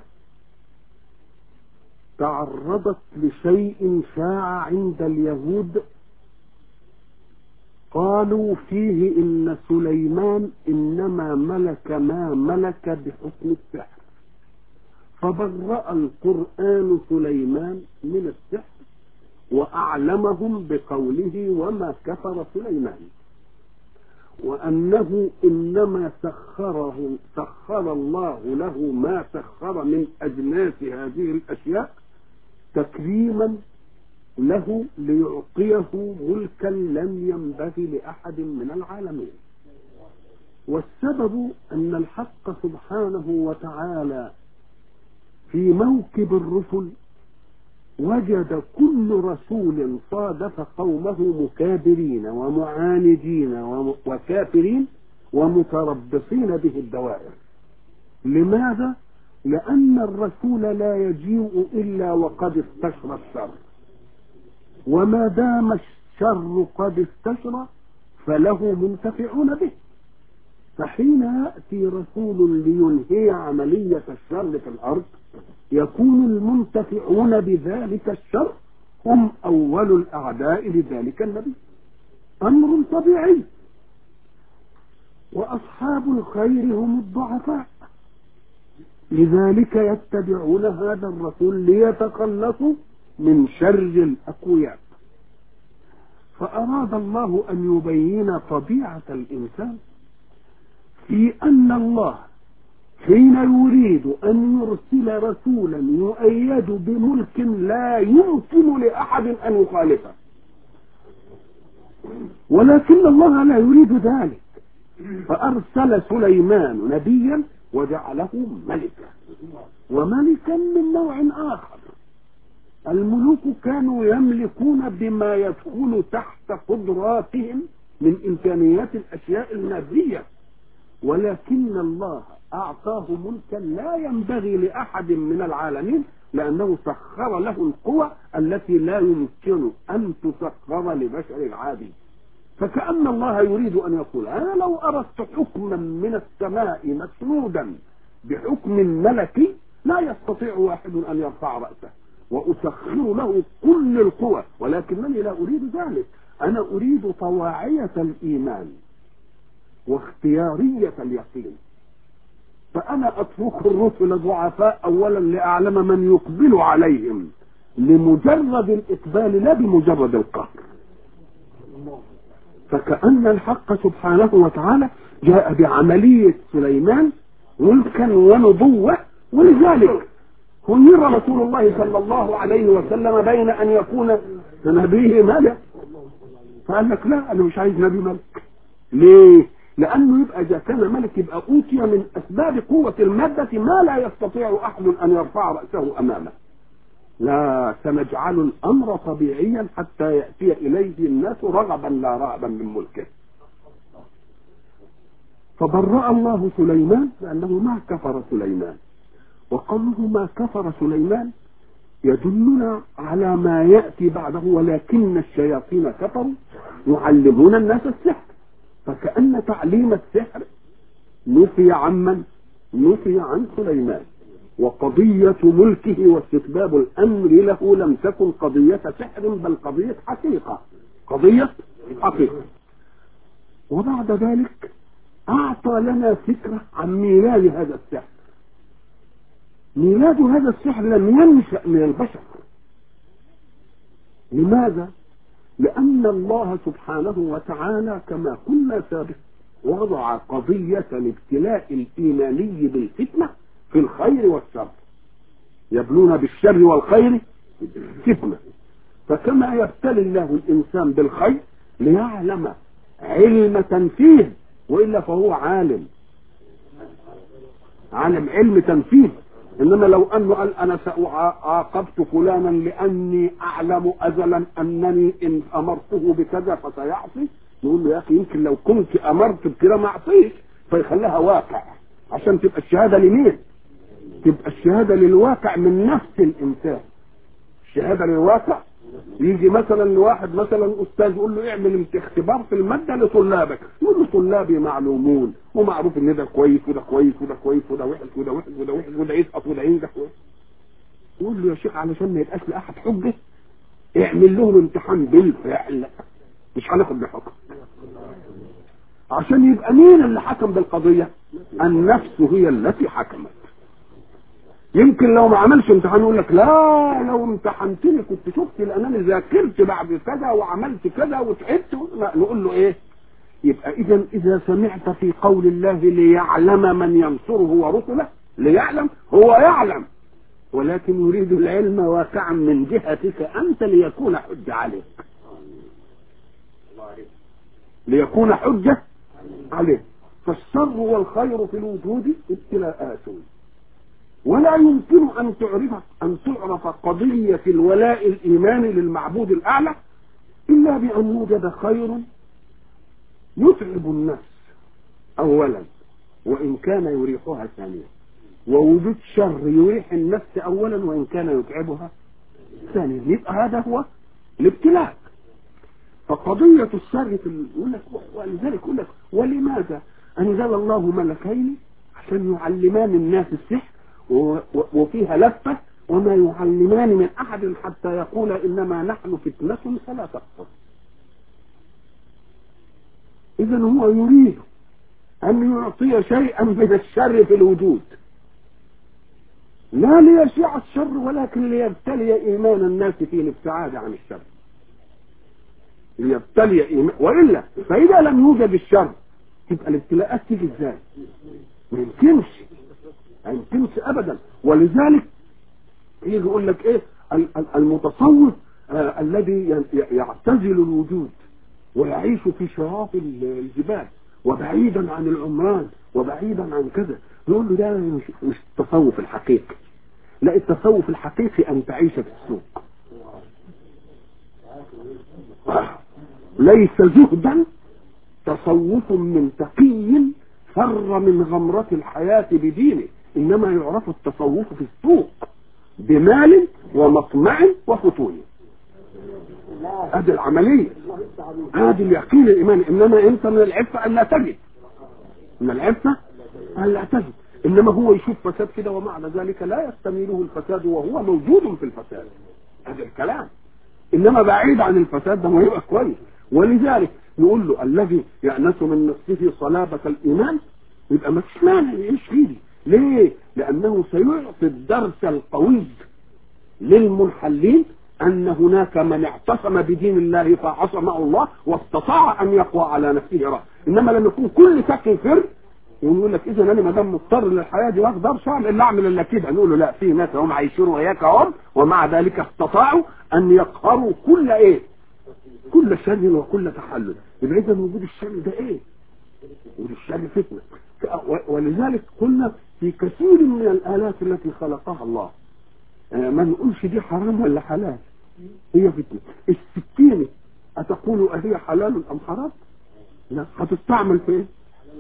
تعرضت لشيء شاع عند اليهود قالوا فيه ان سليمان انما ملك ما ملك بحكم السحر فبرأ القرآن سليمان من السحر وأعلمهم بقوله وما كفر سليمان وأنه إنما سخره سخر الله له ما سخر من أجناس هذه الأشياء تكريما له ليعطيه ملكا لم ينبغي لأحد من العالمين والسبب أن الحق سبحانه وتعالى في موكب الرسل وجد كل رسول صادف قومه مكابرين ومعاندين وم- وكافرين ومتربصين به الدوائر لماذا لان الرسول لا يجيء الا وقد استشرى الشر وما دام الشر قد استشرى فله منتفعون به فحين ياتي رسول لينهي عمليه الشر في الارض يكون المنتفعون بذلك الشر هم أول الأعداء لذلك النبي أمر طبيعي وأصحاب الخير هم الضعفاء لذلك يتبعون هذا الرسول ليتخلصوا من شر الأقوياء فأراد الله أن يبين طبيعة الإنسان في أن الله حين يريد أن يرسل رسولا يؤيد بملك لا يمكن لأحد أن يخالفه ولكن الله لا يريد ذلك فأرسل سليمان نبيا وجعله ملكا وملكا من نوع آخر الملوك كانوا يملكون بما يدخل تحت قدراتهم من إمكانيات الأشياء المادية ولكن الله أعطاه ملكا لا ينبغي لأحد من العالمين لأنه سخر له القوى التي لا يمكن أن تسخر لبشر عادي فكأن الله يريد أن يقول أنا لو أردت حكما من السماء مسنودا بحكم ملكي لا يستطيع واحد أن يرفع رأسه وأسخر له كل القوى ولكنني لا أريد ذلك أنا أريد طواعية الإيمان واختيارية اليقين فأنا أترك الرسل ضعفاء أولا لأعلم من يقبل عليهم لمجرد الإقبال لا بمجرد القهر فكأن الحق سبحانه وتعالى جاء بعملية سليمان ملكا ونبوة ولذلك خير رسول الله صلى الله عليه وسلم بين أن يكون نبيه ملك فقال لك لا أنا مش عايز نبي ملك ليه؟ لأنه يبقى إذا كان ملك يبقى أوتي من أسباب قوة المادة ما لا يستطيع أحد أن يرفع رأسه أمامه لا سنجعل الأمر طبيعيا حتى يأتي إليه الناس رغبا لا رهبا من ملكه فبرأ الله سليمان لأنه ما كفر سليمان وقوله ما كفر سليمان يدلنا على ما يأتي بعده ولكن الشياطين كفروا يعلمون الناس السحر فكأن تعليم السحر نفي عمن نفي عن سليمان وقضية ملكه واستتباب الأمر له لم تكن قضية سحر بل قضية حقيقة قضية حقيقة وبعد ذلك أعطى لنا فكرة عن ميلاد هذا السحر ميلاد هذا السحر لم ينشأ من البشر لماذا؟ لأن الله سبحانه وتعالى كما قلنا سابقا وضع قضية الابتلاء الإيماني بالفتنة في الخير والشر يبلون بالشر والخير فتنة فكما يبتلي الله الإنسان بالخير ليعلم علم تنفيذ وإلا فهو عالم عالم علم تنفيذ انما لو انه قال انا ساعاقبت فلانا لاني اعلم ازلا انني ان امرته بكذا فسيعصي نقول له يا اخي يمكن لو كنت امرت بكده ما اعصيش فيخليها واقع عشان تبقى الشهاده لمين؟ تبقى الشهاده للواقع من نفس الانسان الشهاده للواقع يجي مثلا لواحد مثلا استاذ يقول له اعمل اختبار في الماده لطلابك يقول له طلابي معلومون ومعروف ان ده كويس وده كويس وده كويس وده وحش وده وحش وده وحش وده يسقط وده ينجح يقول له يا شيخ علشان ما يبقاش لاحد حجه اعمل لهم امتحان بالفعل مش هناخد بحكم عشان يبقى مين اللي حكم بالقضيه النفس هي التي حكمت يمكن لو ما عملش امتحان يقول لك لا لو امتحنتني كنت شفت لانني ذاكرت بعد كذا وعملت كذا وتعبت نقول له ايه يبقى اذا اذا سمعت في قول الله ليعلم من ينصره ورسله ليعلم هو يعلم ولكن يريد العلم واقعا من جهتك انت ليكون حجه عليك ليكون حجه عليك فالشر والخير في الوجود ابتلاءات ولا يمكن ان تعرف ان تعرف قضيه الولاء الايماني للمعبود الاعلى الا بان يوجد خير يتعب النفس اولا وان كان يريحها ثانيا ووجود شر يريح النفس اولا وان كان يتعبها ثانيا يبقى هذا هو الابتلاء فقضية الشر في يقول لك ولذلك يقول لك ولماذا أنزل الله ملكين عشان يعلمان الناس السحر وفيها لفة وما يعلمان من أحد حتى يقول إنما نحن فتنة فلا تكفر إذا هو يريد أن يعطي شيئا من الشر في الوجود لا ليشيع الشر ولكن ليبتلي إيمان الناس في الابتعاد عن الشر ليبتلي إيمان وإلا فإذا لم يوجد الشر تبقى الابتلاءات تيجي ازاي؟ ما يمكنش ما يمكنش ابدا ولذلك يجي يقول لك ايه المتصوف آه الذي يعتزل الوجود ويعيش في شراف الجبال وبعيدا عن العمران وبعيدا عن كذا يقول له ده مش, مش التصوف الحقيقي لا التصوف الحقيقي ان تعيش في السوق ليس زهدا تصوف من تقي فر من غمرة الحياة بدينه إنما يعرف التصوف في السوق بمال ومطمع وفتون هذه العملية هذه اليقين الإيماني إنما أنت من العفة أن لا تجد من العفة أن لا تجد إنما هو يشوف فساد كده ومعنى ذلك لا يستميله الفساد وهو موجود في الفساد هذا الكلام إنما بعيد عن الفساد ده ما يبقى كويس ولذلك يقول له الذي يأنس من نفسه صلابة الإيمان يبقى ما فيش مانع يعيش فيه ليه؟ لأنه سيعطي الدرس القوي للمنحلين أن هناك من اعتصم بدين الله فعصمه الله واستطاع أن يقوى على نفسه رأس إنما لما يكون كل ساكن فر يقول لك إذا أنا ما دام مضطر للحياة دي ما أقدرش أعمل إلا أعمل إلا كده نقول له لا في ناس هم عايشين وياك هم ومع ذلك استطاعوا أن يقهروا كل إيه؟ كل شر وكل تحلل يبقى إذا وجود الشر ده إيه؟ وجود الشر فتنة ولذلك قلنا في كثير من الآلات التي خلقها الله ما نقولش دي حرام ولا حلال هي فتنة السكينة أتقول أهي حلال أم حرام لا هتستعمل في ايه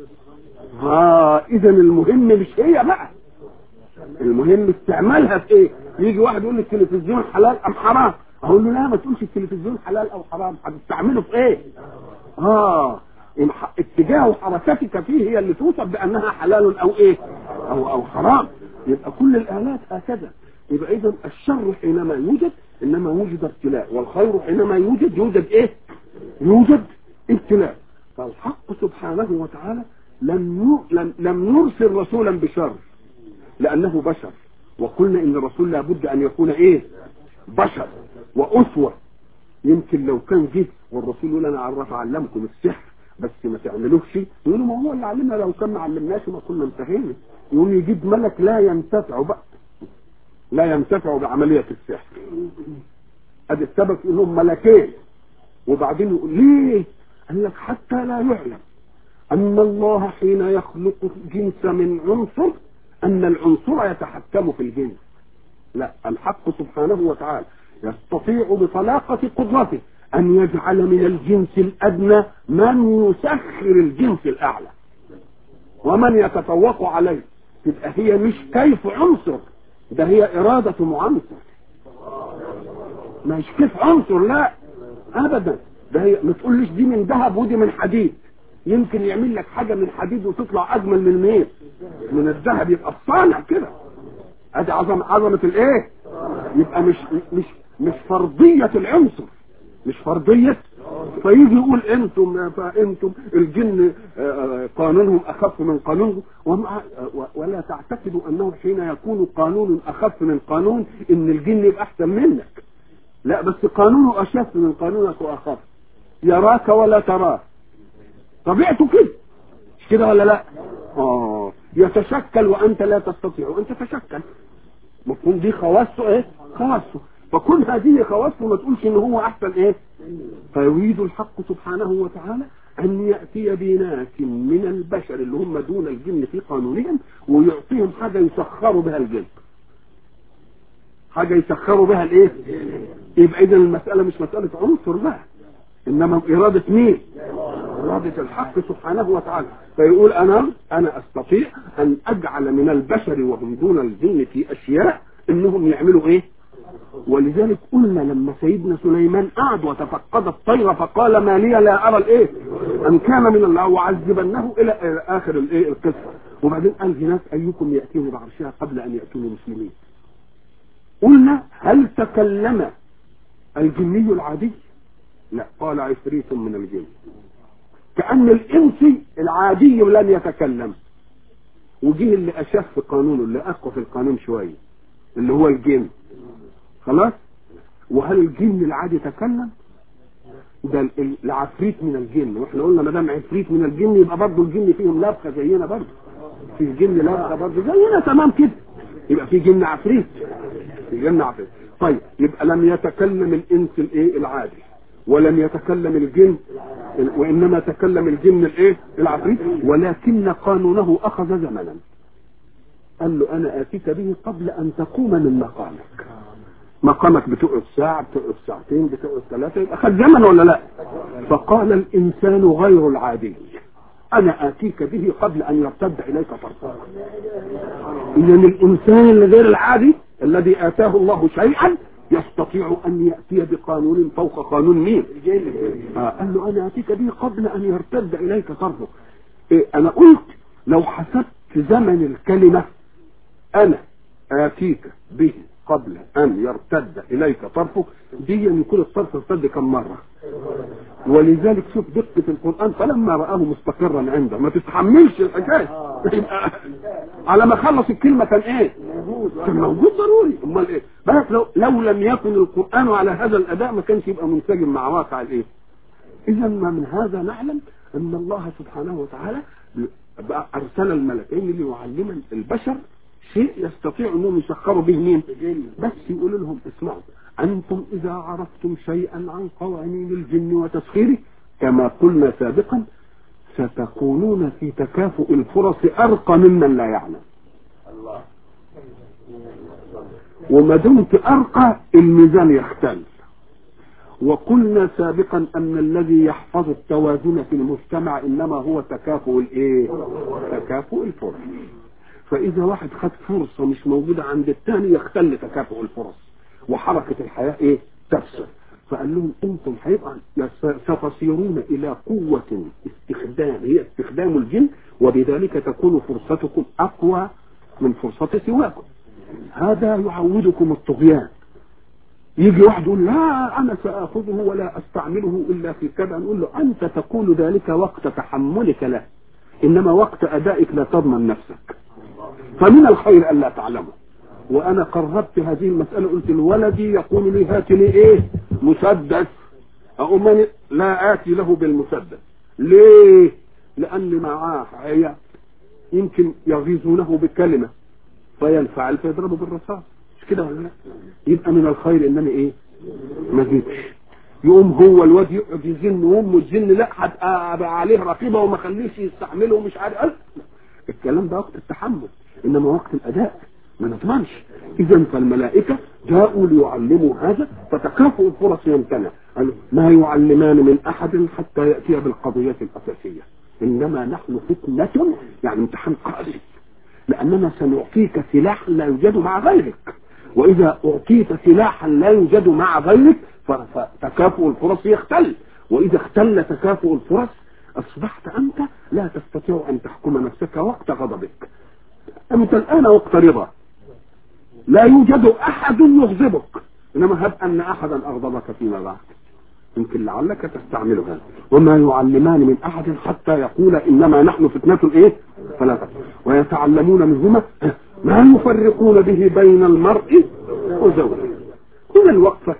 اه اذا المهم مش هي بقى المهم استعمالها في ايه يجي واحد يقول لي التلفزيون حلال ام حرام اقول له لا ما تقولش التلفزيون حلال او حرام هتستعمله في ايه اه اتجاه حركتك فيه هي اللي توصف بانها حلال او ايه او او حرام يبقى كل الالات هكذا يبقى اذا الشر حينما يوجد انما وجد ابتلاء والخير حينما يوجد يوجد ايه يوجد ابتلاء فالحق سبحانه وتعالى لم لم لم يرسل رسولا بشر لانه بشر وقلنا ان الرسول لابد ان يكون ايه بشر واسوه يمكن لو كان جه والرسول يقول انا عرف اعلمكم السحر بس ما تعملوش يقولوا ما هو اللي علمنا لو كان ما علمناش ما كنا انتهينا يقوم يجيب ملك لا ينتفع بقى لا ينتفع بعملية السحر ادي السبب في انهم ملكين وبعدين يقول ليه قال لك حتى لا يعلم ان الله حين يخلق الجنس من عنصر ان العنصر يتحكم في الجنس لا الحق سبحانه وتعالى يستطيع بطلاقة قدرته ان يجعل من الجنس الادنى من يسخر الجنس الاعلى ومن يتفوق عليه تبقى هي مش كيف عنصر ده هي إرادة معنصر مش كيف عنصر لا أبدا ده هي ما تقولش دي من ذهب ودي من حديد يمكن يعمل لك حاجة من حديد وتطلع أجمل من مين من الذهب يبقى الصانع كده ادي عظم عظمة الايه يبقى مش مش مش فرضية العنصر مش فرضية فيجي يقول انتم فانتم الجن قانونهم اخف من قانونكم ولا تعتقدوا انه حين يكون قانون اخف من قانون ان الجن يبقى احسن منك لا بس قانونه اشف من قانونك واخف يراك ولا تراه طبيعته كده مش كده ولا لا اه يتشكل وانت لا تستطيع ان تتشكل مفهوم دي خواصه ايه خواصه فكل هذه خواصه ما تقولش ان هو احسن ايه فيريد الحق سبحانه وتعالى ان ياتي بناس من البشر اللي هم دون الجن في قانونهم ويعطيهم حاجه يسخروا بها الجن حاجه يسخروا بها الايه يبقى اذا المساله مش مساله عنصر بقى انما اراده مين اراده الحق سبحانه وتعالى فيقول انا انا استطيع ان اجعل من البشر وهم دون الجن في اشياء انهم يعملوا ايه ولذلك قلنا لما سيدنا سليمان قعد وتفقد الطير فقال ما لي لا ارى الايه ان كان من الله وعذبنه الى اخر الايه القصه وبعدين قال هناك ايكم ياتيني بعرشها قبل ان ياتوني مسلمين قلنا هل تكلم الجني العادي لا قال عفريت من الجن كأن الإنس العادي لم يتكلم وجه اللي أشف قانونه اللي أقوى في القانون شوية اللي هو الجن خلاص وهل الجن العادي تكلم ده العفريت من الجن واحنا قلنا ما دام عفريت من الجن يبقى برضه الجن فيهم لبخه زينا برضه في الجن لبخه برضه زينا تمام كده يبقى في جن عفريت في جن عفريت طيب يبقى لم يتكلم الانس الايه العادي ولم يتكلم الجن وانما تكلم الجن الايه العفريت ولكن قانونه اخذ زمنا قال له انا اتيك به قبل ان تقوم من مقامك مقامك بتقعد ساعة بتقعد ساعتين بتقعد ثلاثة يبقى خد زمن ولا لا فقال الإنسان غير العادي انا اتيك به قبل ان يرتد اليك طرفك اذا الانسان الغير العادي الذي اتاه الله شيئا يستطيع ان ياتي بقانون فوق قانون مين آه قال له انا اتيك به قبل ان يرتد اليك طرفك إيه انا قلت لو حسبت زمن الكلمه انا اتيك به قبل ان يرتد اليك طرفك دي ان يكون الطرف ارتد كم مره ولذلك شوف دقة القرآن فلما رآه مستقرا عنده ما تتحملش الحكاية يبقى على ما خلص الكلمة كان ايه كان موجود ضروري امال ايه بس لو, لو لم يكن القرآن على هذا الاداء ما كانش يبقى منسجم مع واقع الايه اذا ما من هذا نعلم ان الله سبحانه وتعالى ارسل الملكين ليعلم البشر شيء يستطيع انهم يسخروا به مين بس يقول لهم اسمعوا انتم اذا عرفتم شيئا عن قوانين الجن وتسخيره كما قلنا سابقا ستكونون في تكافؤ الفرص ارقى ممن لا يعلم وما دمت ارقى الميزان يختل وقلنا سابقا ان الذي يحفظ التوازن في المجتمع انما هو تكافؤ الايه تكافؤ الفرص فاذا واحد خد فرصه مش موجوده عند الثاني يختل تكافؤ الفرص وحركه الحياه ايه تفسد فقال لهم انتم هيبقى ستصيرون الى قوه استخدام هي استخدام الجن وبذلك تكون فرصتكم اقوى من فرصه سواكم هذا يعودكم الطغيان يجي واحد يقول لا انا ساخذه ولا استعمله الا في كذا نقول له انت تقول ذلك وقت تحملك له انما وقت ادائك لا تضمن نفسك فمن الخير الا تعلمه وانا قربت هذه المساله قلت لولدي يقول لي هات لي ايه مسدس اقوم أنا لا اتي له بالمسدس ليه لان معاه عيال يمكن يغيظونه بكلمه فينفعل فيضربه بالرصاص مش كده ولا لا يبقى من الخير ان انا ايه ما جيتش يقوم هو الواد يقعد يزن وامه تزن لا هبقى عليه رقيبه وما خليش يستعمله ومش عارف لا. الكلام ده وقت التحمل انما وقت الاداء ما نضمنش اذا فالملائكه جاءوا ليعلموا هذا فتكافؤ الفرص يمتنع قالوا ما يعلمان من احد حتى ياتي بالقضيه الاساسيه انما نحن فتنه يعني امتحان قاسي لاننا سنعطيك سلاحا لا يوجد مع غيرك واذا اعطيت سلاحا لا يوجد مع غيرك فتكافؤ الفرص يختل واذا اختل تكافؤ الفرص اصبحت انت لا تستطيع ان تحكم نفسك وقت غضبك انت الان وقت رضا لا يوجد احد يغضبك انما هب ان احدا اغضبك فيما بعد يمكن لعلك تستعمل هذا وما يعلمان من احد حتى يقول انما نحن فتنة ايه فلا تكفر ويتعلمون منهما ما يفرقون به بين المرء وزوجه هنا الوقفة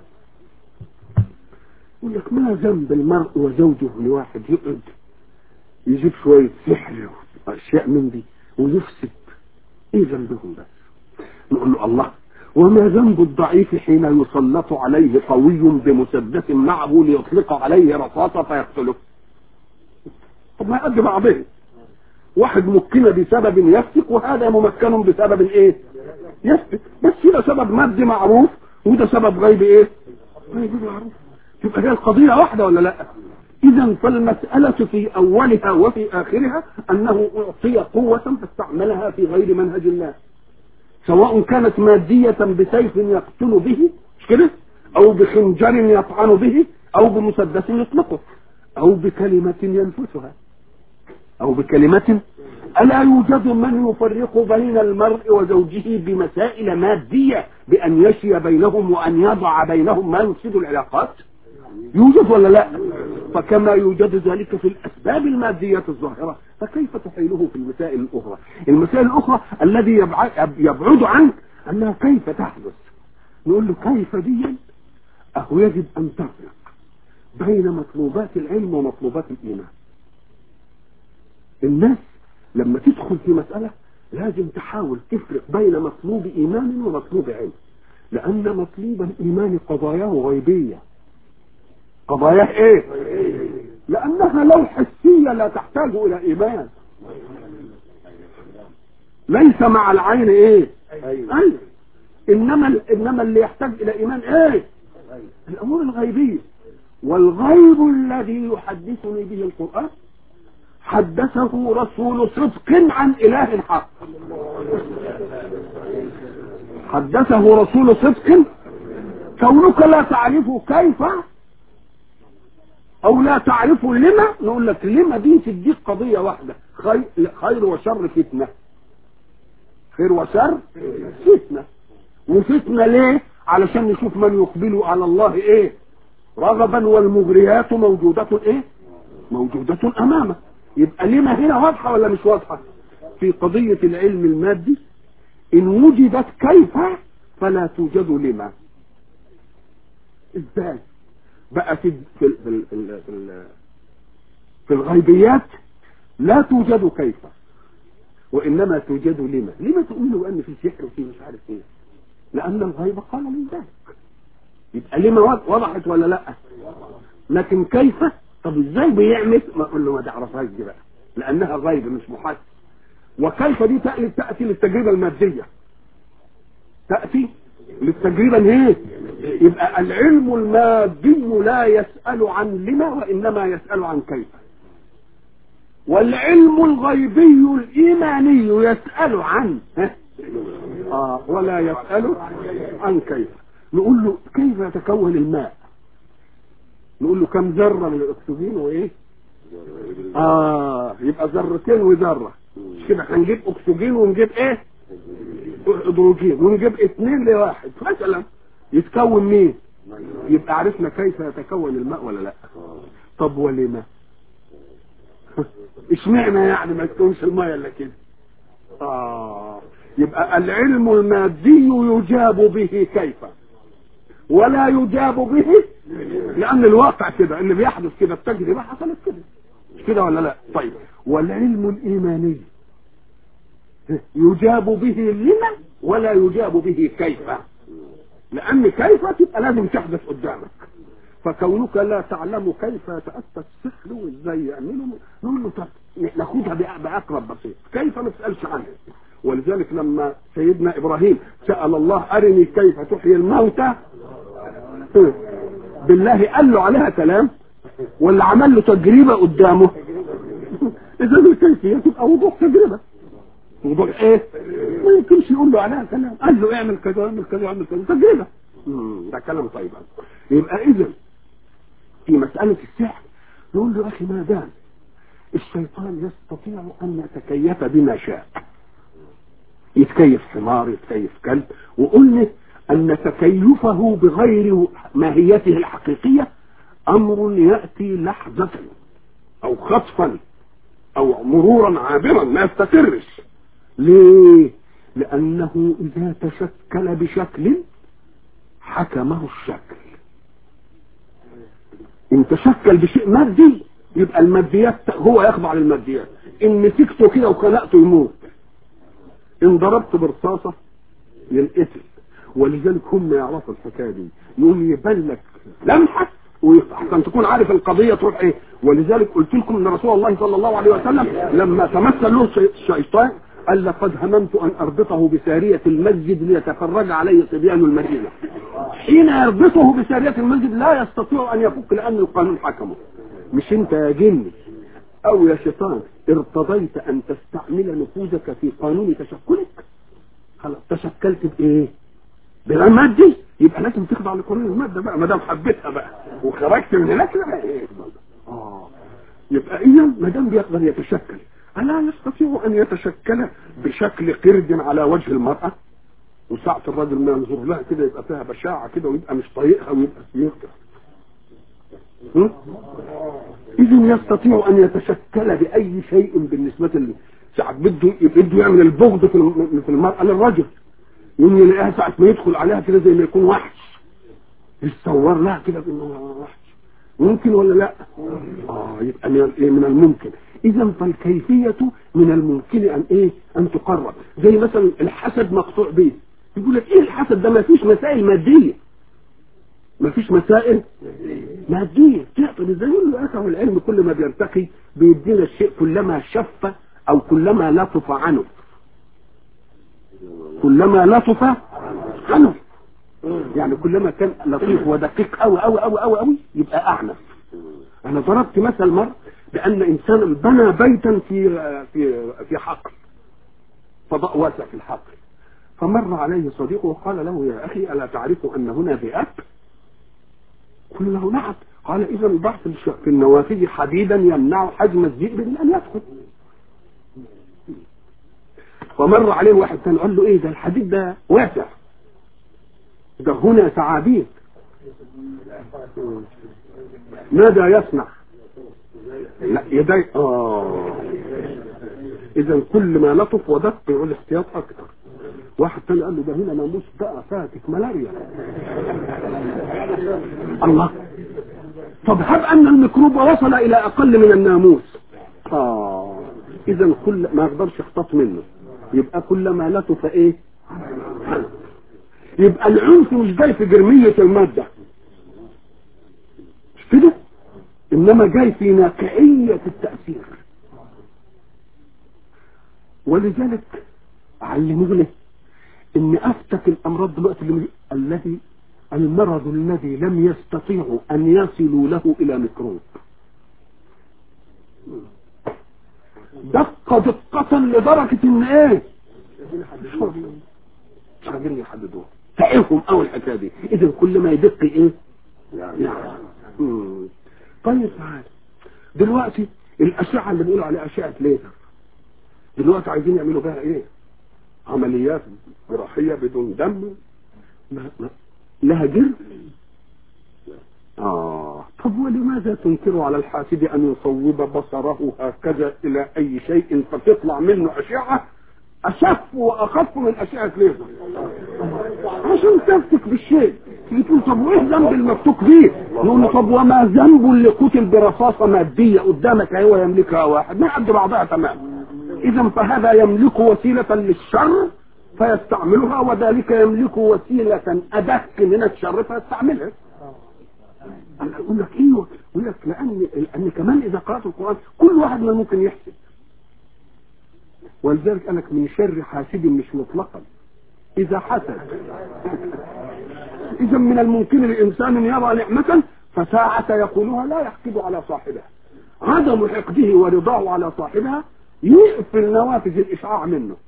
يقول لك ما ذنب المرء وزوجه لواحد يقعد يجيب شوية سحر واشياء من دي ويفسد ايه ذنبهم بس نقول له الله وما ذنب الضعيف حين يسلط عليه قوي بمسدس معه ليطلق عليه رصاصة فيقتله طب ما يقد بعضهم واحد ممكن بسبب يفسق وهذا ممكن بسبب ايه يفسق بس ده سبب مادي معروف وده سبب غيب ايه غيب معروف تبقى هي القضية واحدة ولا لا اذا فالمسألة في اولها وفي اخرها انه اعطي قوة فاستعملها في غير منهج الله سواء كانت مادية بسيف يقتل به مش كده او بخنجر يطعن به او بمسدس يطلقه او بكلمة ينفسها او بكلمة الا يوجد من يفرق بين المرء وزوجه بمسائل مادية بان يشي بينهم وان يضع بينهم ما يفسد العلاقات يوجد ولا لا فكما يوجد ذلك في الاسباب المادية الظاهرة فكيف تحيله في المسائل الاخرى المسائل الاخرى الذي يبعد عنك انها كيف تحدث نقول له كيف دي اهو يجب ان تفرق بين مطلوبات العلم ومطلوبات الايمان الناس لما تدخل في مسألة لازم تحاول تفرق بين مطلوب ايمان ومطلوب علم لان مطلوب الايمان قضاياه غيبيه قضاياه ايه لانها لو حسية لا تحتاج الى ايمان ليس مع العين ايه ايوه انما انما اللي يحتاج الى ايمان ايه الامور الغيبية والغيب الذي يحدثني به القرآن حدثه رسول صدق عن اله حق حدثه رسول صدق كونك لا تعرف كيف او لا تعرف لما نقول لك لما دي تديك قضية واحدة خير, خير وشر فتنة خير وشر فتنة وفتنة ليه علشان نشوف من يقبل على الله ايه رغبا والمغريات موجودة ايه موجودة امامه يبقى لما هنا واضحة ولا مش واضحة في قضية العلم المادي ان وجدت كيف فلا توجد لما ازاي بقى في في في, في, في, في الغيبيات لا توجد كيف وانما توجد لما لما تقولوا ان في سحر وفي مش عارف ايه لان الغيب قال من ذلك يبقى لما وضحت ولا لا لكن كيف طب ازاي بيعمل ما اقول له ما تعرفهاش دي بقى لانها غيب مش محس وكيف دي تأتي, تأتي للتجربة المادية تأتي للتجربة ايه يبقى العلم المادي لا يسأل عن لما وإنما يسأل عن كيف والعلم الغيبي الإيماني يسأل عن آه ولا يسأل عن كيف نقول له كيف يتكون الماء نقول له كم ذرة من الأكسجين وإيه آه يبقى ذرتين وذرة مش كده هنجيب أكسجين ونجيب إيه هيدروجين ونجيب اثنين لواحد مثلا يتكون مين يبقى عرفنا كيف يتكون الماء ولا لا طب ولما اشمعنى يعني ما تكونش الماء الا كده اه يبقى العلم المادي يجاب به كيف ولا يجاب به لان الواقع كده اللي بيحدث كده التجربه حصلت كده مش كده ولا لا طيب والعلم الايماني يجاب به لما ولا يجاب به كيف لان كيف تبقى لازم تحدث قدامك فكونك لا تعلم كيف يتأتى السحر وازاي يعمله نقول له طب ناخدها بأقرب بسيط كيف ما تسألش عنه ولذلك لما سيدنا إبراهيم سأل الله أرني كيف تحيي الموتى بالله قال له عليها كلام ولا عمل له تجربة قدامه إذا الكيفية تبقى وضوح تجربة وضوح إيه ما يمكنش يقول له عليها كلام قال له اعمل كذا اعمل كذا اعمل كذا تجربة ده كلام طيب يبقى إذا في مسألة السحر نقول له أخي ما دام الشيطان يستطيع أن يتكيف بما شاء يتكيف حمار يتكيف كلب وقلنا أن تكيفه بغير ماهيته الحقيقية أمر يأتي لحظة أو خطفا أو مرورا عابرا ما يستقرش ليه؟ لأنه إذا تشكل بشكل حكمه الشكل ان تشكل بشيء مادي يبقى الماديات هو يخضع للماديات ان مسكته كده وخلقته يموت ان ضربته برصاصة ينقتل ولذلك هم يعرفوا الحكايه دي يقوم يبان لك لمحه عشان تكون عارف القضيه تروح ايه ولذلك قلت لكم ان رسول الله صلى الله عليه وسلم لما تمثل له الشيطان قال لقد هممت ان اربطه بساريه المسجد ليتفرج عليه صبيان المدينه حين يربطه بساريه المسجد لا يستطيع ان يفك لان القانون حكمه مش انت يا جني او يا شيطان ارتضيت ان تستعمل نفوذك في قانون تشكلك خلاص تشكلت بايه بالمادي يبقى لازم تخضع لقانون الماده بقى ما دام حبيتها بقى وخرجت من هناك بقى ايه اه يبقى اذا ما دام بيقدر يتشكل ألا يستطيع أن يتشكل بشكل قرد على وجه المرأة وساعة الرجل ما ينظر لها كده يبقى فيها بشاعة كده ويبقى مش طايقها ويبقى يقدر إذن يستطيع أن يتشكل بأي شيء بالنسبة لي ساعة بده بده يعمل البغض في المرأة للرجل يوم يلاقيها ساعة ما يدخل عليها كده زي ما يكون وحش يتصور لها كده بأنه وحش ممكن ولا لا؟ اه يبقى من الممكن اذا فالكيفية من الممكن ان ايه ان تقرر زي مثلا الحسد مقطوع به يقول لك ايه الحسد ده ما فيش مسائل مادية ما فيش مسائل مادية تقدر ازاي يقول له اخه العلم كل ما بيرتقي بيدينا الشيء كلما شف او كلما لطف عنه كلما لطف عنه يعني كلما كان لطيف ودقيق قوي قوي قوي قوي قوي يبقى اعنف انا ضربت مثل مر بان انسانا بنى بيتا في في في حقل فضاء واسع في الحقل فمر عليه صديقه وقال له يا اخي الا تعرف ان هنا ذئاب قل له نعم قال اذا ضع في الش- في النوافذ حديدا يمنع حجم الذئب من ان يدخل فمر عليه واحد ثاني قال له ايه ده الحديد ده واسع ده هنا ثعابين ماذا يصنع لا يدي اه اذا كل ما لطف ودق يقول احتياط اكتر واحد تاني قال له ده هنا ناموس بقى فاتك ملاريا الله طب هب ان الميكروب وصل الى اقل من الناموس اه اذا كل ما يقدرش يخطف منه يبقى كل ما لطف ايه يبقى العنف مش جاي في جرمية المادة مش كده انما جاي في ناقعية التأثير ولذلك علمونا ان افتك الامراض دلوقتي اللي الذي المرض الذي لم يستطيعوا ان يصلوا له الى ميكروب دق دقة لدرجة ان ايه مش قادرين يحددوها تعبهم اول الحكايه دي اذا كل ما يدق ايه يعني مم. طيب تعالى دلوقتي الاشعه اللي بيقولوا عليها اشعه ليزر دلوقتي عايزين يعملوا بها ايه عمليات جراحيه بدون دم ما ما لها جرم آه طب ولماذا تنكر على الحاسد أن يصوب بصره هكذا إلى أي شيء فتطلع منه أشعة أشف وأخف من أشعة ليزر عشان تفتك بالشيء تيجي تقول طب وإيه ذنب المفتوك فيه؟ نقول له طب وما ذنب اللي قتل برصاصة مادية قدامك هو يملكها واحد ما قد بعضها تمام إذا فهذا يملك وسيلة للشر فيستعملها وذلك يملك وسيلة أدق من الشر فيستعملها انا اقول لك ايوه اقول لك لان لان كمان اذا قرات القران كل واحد ما ممكن يحسد ولذلك قال لك من شر حاسد مش مطلقا اذا حسد اذا من الممكن للانسان ان يرى نعمه فساعة يقولها لا يحقد على صاحبها عدم حقده ورضاه على صاحبها يقفل نوافذ الاشعاع منه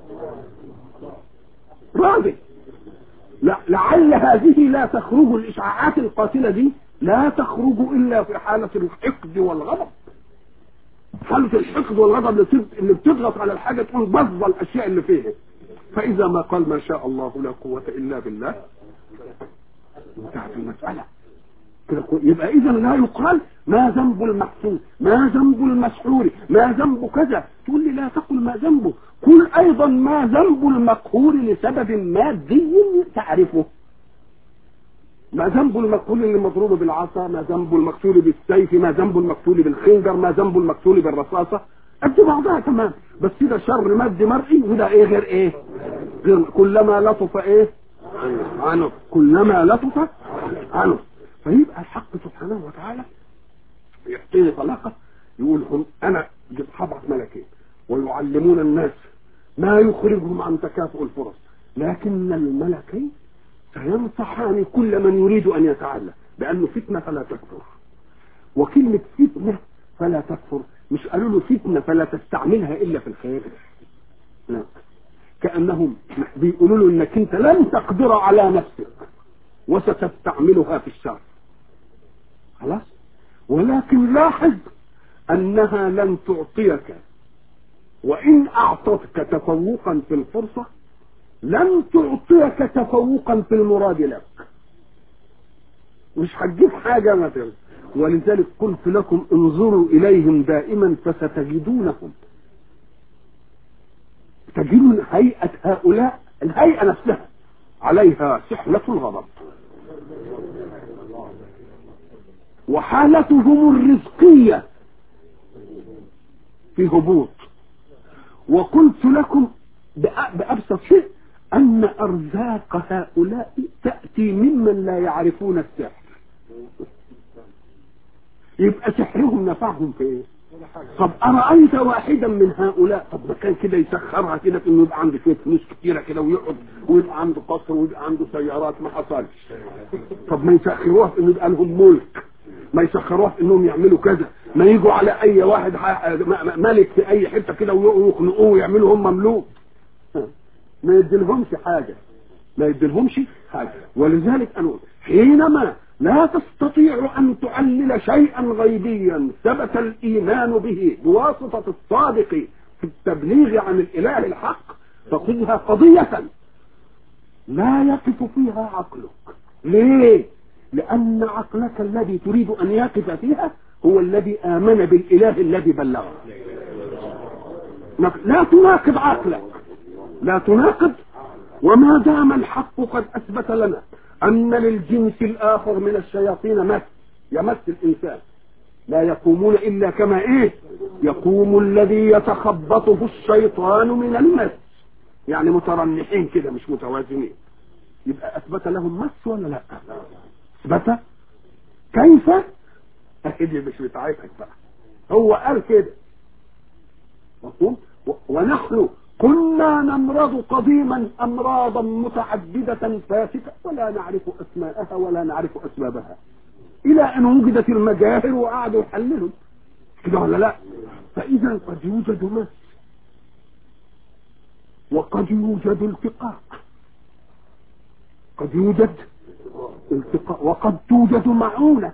راضي لا لعل هذه لا تخرج الاشعاعات القاتلة دي لا تخرج الا في حالة الحقد والغضب حالة الحقد والغضب اللي بتض- اللي بتضغط على الحاجة تقول بظ الاشياء اللي فيها فاذا ما قال ما شاء الله لا قوة الا بالله انتهت المسألة كده كو- يبقى اذا لا يقال ما ذنب المحسود ما ذنب المسحور ما ذنب كذا تقول لي لا تقل ما ذنبه قل ايضا ما ذنب المقهور لسبب مادي تعرفه ما ذنب المقتول اللي مضروب بالعصا ما ذنب المقتول بالسيف ما ذنب المقتول بالخنجر ما ذنب المقتول بالرصاصة قد بعضها تمام بس ده شر مادي مرئي وده ايه غير ايه غير كلما لطف ايه عنه كلما لطف عنه فيبقى الحق سبحانه وتعالى يعطيني طلاقة يقول هم انا هبعث ملكين ويعلمون الناس ما يخرجهم عن تكافؤ الفرص لكن الملكين سينصحان كل من يريد ان يتعلم بانه فتنه فلا تكفر وكلمه فتنه فلا تكفر مش قالوا له فتنه فلا تستعملها الا في الخير لا كانهم بيقولوا له انك انت لن تقدر على نفسك وستستعملها في الشر خلاص ولكن لاحظ انها لن تعطيك وان اعطتك تفوقا في الفرصه لن تعطيك تفوقا في المراد لك مش هتجيب حاجة مثلا ولذلك قلت لكم انظروا إليهم دائما فستجدونهم تجدون هيئة هؤلاء الهيئة نفسها عليها سحلة الغضب وحالتهم الرزقية في هبوط وقلت لكم بأ- بأبسط شيء أن أرزاق هؤلاء تأتي ممن لا يعرفون السحر يبقى سحرهم نفعهم في ايه طب أرأيت واحدا من هؤلاء طب ما كان كده يسخرها كده في انه يبقى عنده شوية فلوس كتيرة كده ويقعد ويبقى عنده قصر ويبقى عنده سيارات ما حصلش طب ما يسخروها في انه يبقى لهم ملك ما يسخروها في انهم يعملوا كذا ما يجوا على اي واحد ح- م- م- ملك في اي حته كده ويقعوا يخنقوه ويعملوا هم مملوك ما يديلهمش حاجه ما يديلهمش حاجه ولذلك انا أقول حينما لا تستطيع ان تعلل شيئا غيبيا ثبت الايمان به بواسطه الصادق في التبليغ عن الاله الحق فخذها قضيه لا يقف فيها عقلك ليه لان عقلك الذي تريد ان يقف فيها هو الذي امن بالاله الذي بلغه لا تناقض عقلك لا تناقض وما دام الحق قد اثبت لنا ان للجنس الاخر من الشياطين مس يمس الانسان لا يقومون الا كما ايه يقوم الذي يتخبطه الشيطان من المس يعني مترنحين كده مش متوازنين يبقى اثبت لهم مس ولا لا اثبت كيف اكيد مش بتاعتك بقى هو قال كده مفهوم و- ونحن كنا نمرض قديما امراضا متعدده فاسده ولا نعرف اسماءها ولا نعرف اسبابها الى ان وجدت المجاهر وقعدوا يحللوا كده ولا لا فاذا قد يوجد مس وقد يوجد التقاء قد يوجد التقاء وقد توجد معونة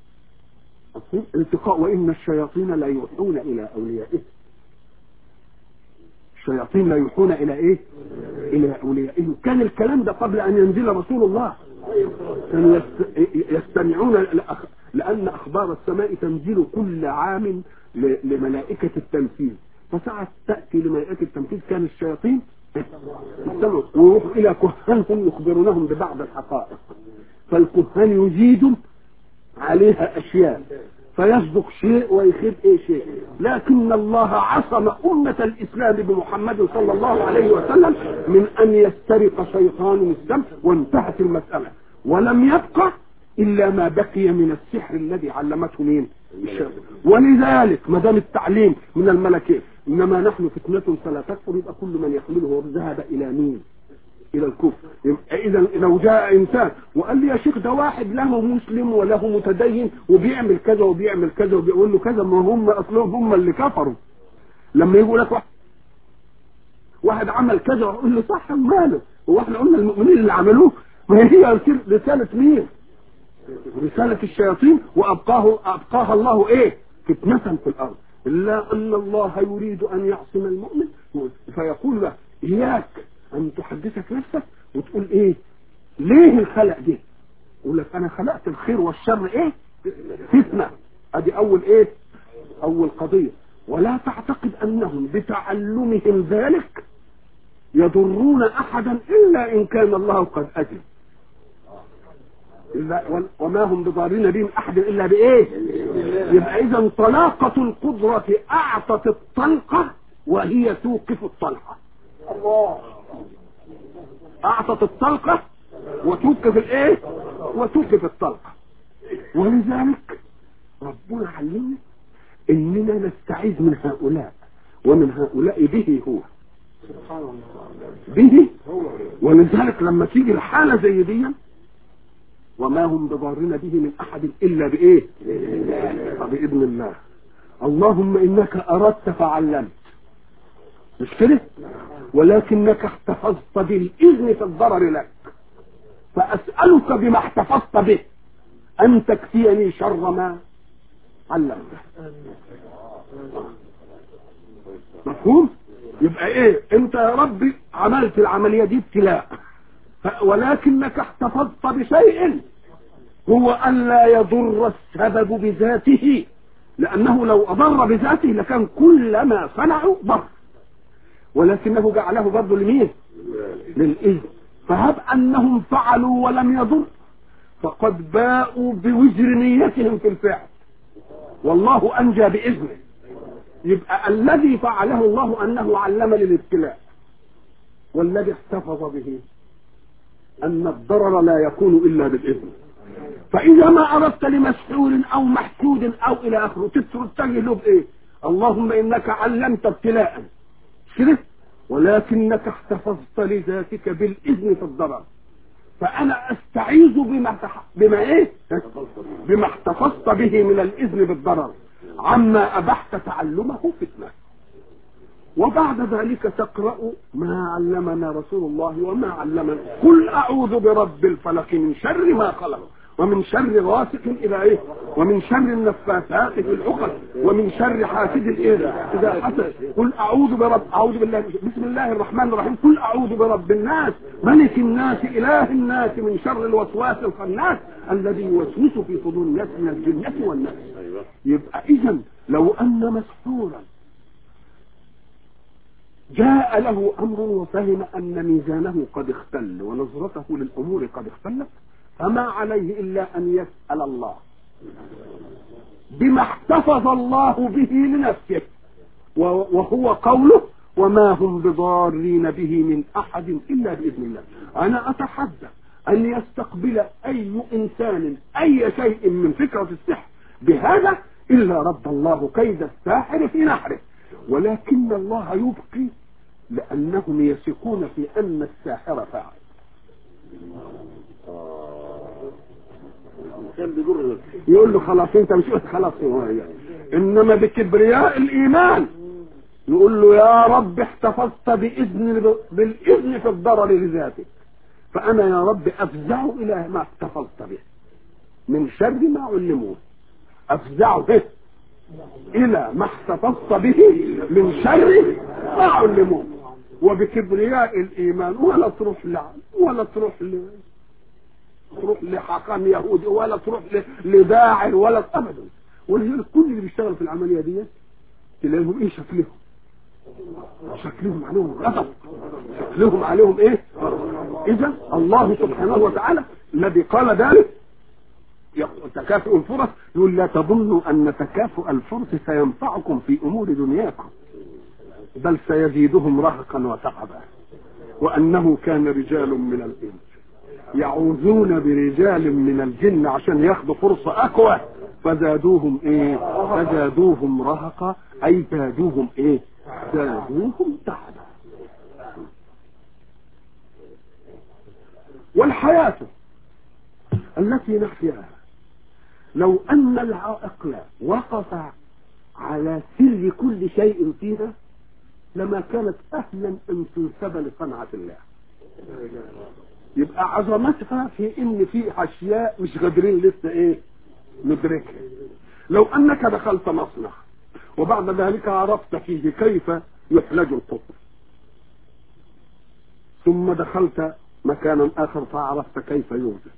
التقاء وإن الشياطين لا يوحون إلى أوليائهم الشياطين لا يوحون إلى إيه إلى أوليائهم كان الكلام ده قبل أن ينزل رسول الله كانوا يست- يستمعون لأخ- لأن أخبار السماء تنزل كل عام ل- لملائكة التنفيذ فساعة تأتي لملائكة التنفيذ كان الشياطين يستمعوا ويروحوا إلى كهانهم يخبرونهم ببعض الحقائق فالكهان يزيد عليها أشياء فيصدق شيء ويخيب ايه شيء لكن الله عصم أمة الإسلام بمحمد صلى الله عليه وسلم من أن يسترق شيطان السمع وانتهت المسألة ولم يبقى إلا ما بقي من السحر الذي علمته مين الشيطان ولذلك ما دام التعليم من الملكين إنما نحن فتنة فلا تكفر يبقى كل من يحمله ذهب إلى مين الى الكفر يبقى اذا لو جاء انسان وقال لي يا شيخ ده واحد له مسلم وله متدين وبيعمل كذا وبيعمل كذا وبيقول له كذا ما هم اصلهم هم اللي كفروا لما يقول لك واحد واحد عمل كذا ويقول له صح ماله هو احنا قلنا المؤمنين اللي عملوه ما هي رسالة مين رسالة الشياطين وابقاه ابقاها الله ايه فتنة في الارض الا ان الله يريد ان يعصم المؤمن فيقول له اياك ان تحدثك نفسك وتقول ايه ليه الخلق دي يقول لك انا خلقت الخير والشر ايه فتنة ادي اول ايه اول قضية ولا تعتقد انهم بتعلمهم ذلك يضرون احدا الا ان كان الله قد اجل إلا وما هم بضارين بهم احد الا بايه يبقى اذا طلاقة القدرة اعطت الطلقة وهي توقف الطلقة اعطت الطلقة وتوقف الايه وتوقف الطلقة ولذلك ربنا علمنا اننا نستعيذ من هؤلاء ومن هؤلاء به هو به ولذلك لما تيجي الحالة زي دي وما هم بضارين به من احد الا بايه باذن الله اللهم انك اردت فعلمت مش كده ولكنك احتفظت بالاذن في الضرر لك فاسالك بما احتفظت به ان تكفيني شر ما علمت مفهوم يبقى ايه انت يا ربي عملت العمليه دي ابتلاء ف- ولكنك احتفظت بشيء هو ان لا يضر السبب بذاته لانه لو اضر بذاته لكان كل ما صنعوا ضر ولكنه جعله برضه لمين للاذن فهب انهم فعلوا ولم يضر فقد باءوا بوزر نيتهم في الفعل والله انجى باذنه يبقى الذي فعله الله انه علم للابتلاء والذي احتفظ به ان الضرر لا يكون الا بالاذن فاذا ما اردت لمسحور او محسود او الى اخره تتجه له بايه اللهم انك علمت ابتلاء كده ولكنك احتفظت لذاتك بالاذن في الضرر فانا استعيذ بما تح... بما ايه بما احتفظت به من الاذن بالضرر عما ابحت تعلمه فتنه وبعد ذلك تقرا ما علمنا رسول الله وما علمنا قل اعوذ برب الفلق من شر ما خلق ومن شر غاسق اذا ايه ومن شر النفاثات في العقد ومن شر حاسد ايه اذا حسد قل اعوذ برب اعوذ بالله بسم الله الرحمن الرحيم قل اعوذ برب الناس ملك الناس اله الناس من شر الوسواس الخناس الذي يوسوس في صدور الناس من الجنه والناس ايوه يبقى اذا لو ان مسحورا جاء له امر وفهم ان ميزانه قد اختل ونظرته للامور قد اختلت فما عليه الا ان يسال الله بما احتفظ الله به لنفسه و- وهو قوله وما هم بضارين به من احد الا باذن الله انا اتحدى ان يستقبل اي انسان اي شيء من فكره السحر بهذا الا رد الله كيد الساحر في نحره ولكن الله يبقي لانهم يثقون في ان الساحر فاعل كان بيضر يقول له خلاص انت مش قلت خلاص هو يعني. انما بكبرياء الايمان يقول له يا رب احتفظت باذن بالاذن في الضرر لذاتك فانا يا رب افزع الى ما احتفظت به من شر ما علموه افزع به الى ما احتفظت به من شر ما علموه وبكبرياء الايمان ولا تروح لعن ولا تروح ل... تروح لحاكم يهودي ولا تروح ل- لداعر ولا ابدا ولذلك كل اللي بيشتغل في العمليه دي تلاقيهم ايه شكلهم شكلهم عليهم غضب شكلهم عليهم ايه اذا الله سبحانه وتعالى الذي قال ذلك يقول تكافؤ الفرص يقول لا تظنوا ان تكافؤ الفرص سينفعكم في امور دنياكم بل سيزيدهم رهقا وتعبا وانه كان رجال من الانس يعوذون برجال من الجن عشان ياخدوا فرصة اقوى فزادوهم ايه فزادوهم رهقا اي زادوهم ايه زادوهم تعبا والحياة التي نحياها لو ان العقل وقف على سر كل شيء فيها لما كانت اهلا ان تنسب لصنعة الله يبقى عظمتها في ان في اشياء مش قادرين لسه ايه ندركها لو انك دخلت مصنع وبعد ذلك عرفت فيه كيف يحلج القطر ثم دخلت مكانا اخر فعرفت كيف يوجد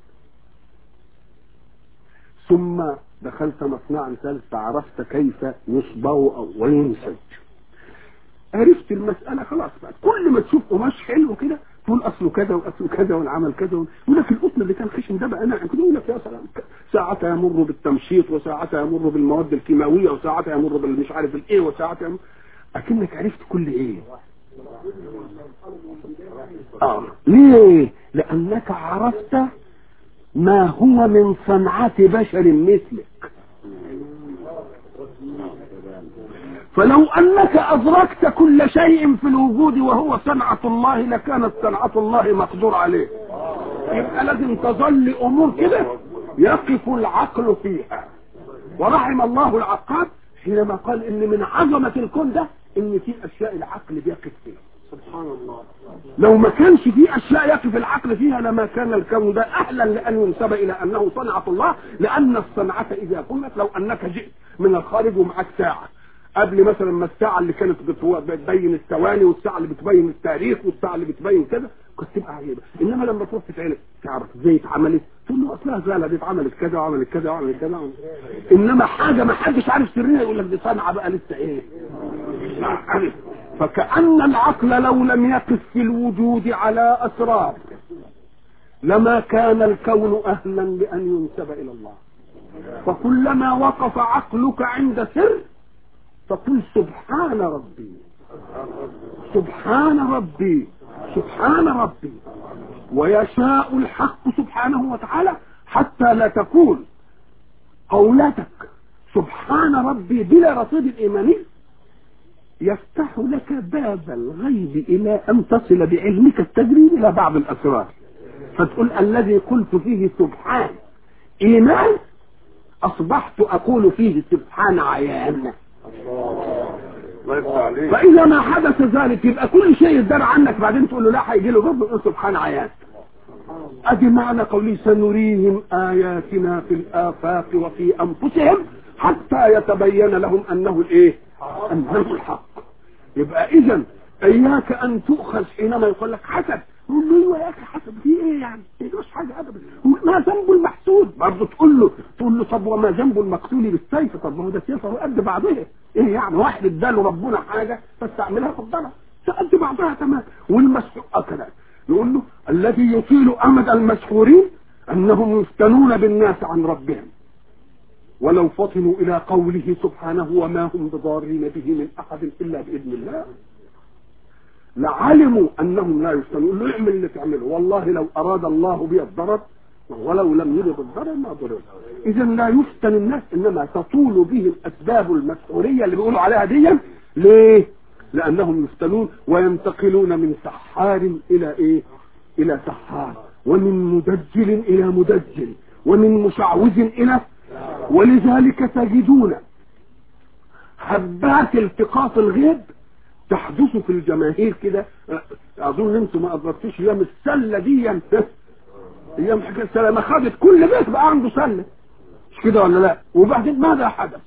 ثم دخلت مصنعا ثالث فعرفت كيف يصبغ او وينسج عرفت المسألة خلاص بقى كل ما تشوف قماش حلو كده تقول اصله كذا واصله كذا والعمل كذا يقول لك القطن اللي كان خشن ده بقى ناعم كده يقول لك يا سلام ساعتها يمر بالتمشيط وساعتها يمر بالمواد الكيماويه وساعتها يمر بالمش عارف الايه وساعتها يمر اكنك عرفت كل ايه اه ليه لانك عرفت ما هو من صنعة بشر مثلك فلو انك ادركت كل شيء في الوجود وهو صنعة الله لكانت صنعة الله مقدور عليه يبقى لازم تظل امور كده يقف العقل فيها ورحم الله العقاد حينما قال ان من عظمة الكون ده ان في اشياء العقل بيقف فيها سبحان الله لو ما كانش في اشياء يقف العقل فيها لما كان الكون ده اهلا لان ينسب الى انه صنعة الله لان الصنعة اذا قلت لو انك جئت من الخارج ومعك ساعة قبل مثلا ما الساعة اللي كانت بتو- بتبين الثواني والساعة اللي بتبين التاريخ والساعة اللي بتبين كده كنت تبقى عجيبة انما لما تروح تتعرف تعرف ازاي اتعملت تقول له اصلها زالة دي اتعملت كذا وعملت كذا وعملت كذا وعملت. انما حاجة ما حدش عارف سرها يقول لك دي صنعة بقى لسه ايه لا عارف. فكأن العقل لو لم يقف في الوجود على اسرار لما كان الكون اهلا لان ينسب الى الله فكلما وقف عقلك عند سر فقل سبحان ربي سبحان ربي سبحان ربي ويشاء الحق سبحانه وتعالى حتى لا تكون قولتك سبحان ربي بلا رصيد الإيماني يفتح لك باب الغيب إلى أن تصل بعلمك التجريب إلى بعض الأسرار فتقول الذي قلت فيه سبحان ايمان اصبحت اقول فيه سبحان عيان الله يفتح عليك فاذا ما حدث ذلك يبقى كل شيء يدار عنك بعدين تقول له لا هيجي له رب يقول سبحان عيان ادي معنى قولي سنريهم اياتنا في الافاق وفي انفسهم حتى يتبين لهم انه الايه انه الحق يبقى اذا اياك ان تؤخذ حينما يقول لك حسد تقول له ايوه يا اخي حسد في ايه يعني؟ إيه مش حاجه ابدا ما ذنب المحسود برضه تقول له تقول له طب وما ذنب المقتول بالسيف طب ما هو ده سيفه قد بعضها ايه يعني واحد اداله ربنا حاجه فاستعملها فضلها قد بعضها تمام والمسحور اكلا يقول له الذي يطيل امد المسحورين انهم يفتنون بالناس عن ربهم ولو فطنوا الى قوله سبحانه وما هم بضارين به من احد الا باذن الله لعلموا انهم لا يفتنون يقول له اعمل اللي تعمله والله لو اراد الله بي الضرر ولو لم يرد الضرر ما ضرر اذا لا يفتن الناس انما تطول به الاسباب المسحوريه اللي بيقولوا عليها دي ليه لانهم يفتنون وينتقلون من سحار الى ايه الى سحار ومن مدجل الى مدجل ومن مشعوذ الى ولذلك تجدون هبات التقاط الغيب تحدث في الجماهير كده اظن انتم ما ادركتوش ايام السله دي ايام حكايه السله ما خدت كل بيت بقى عنده سله مش كده ولا لا وبعدين ماذا حدث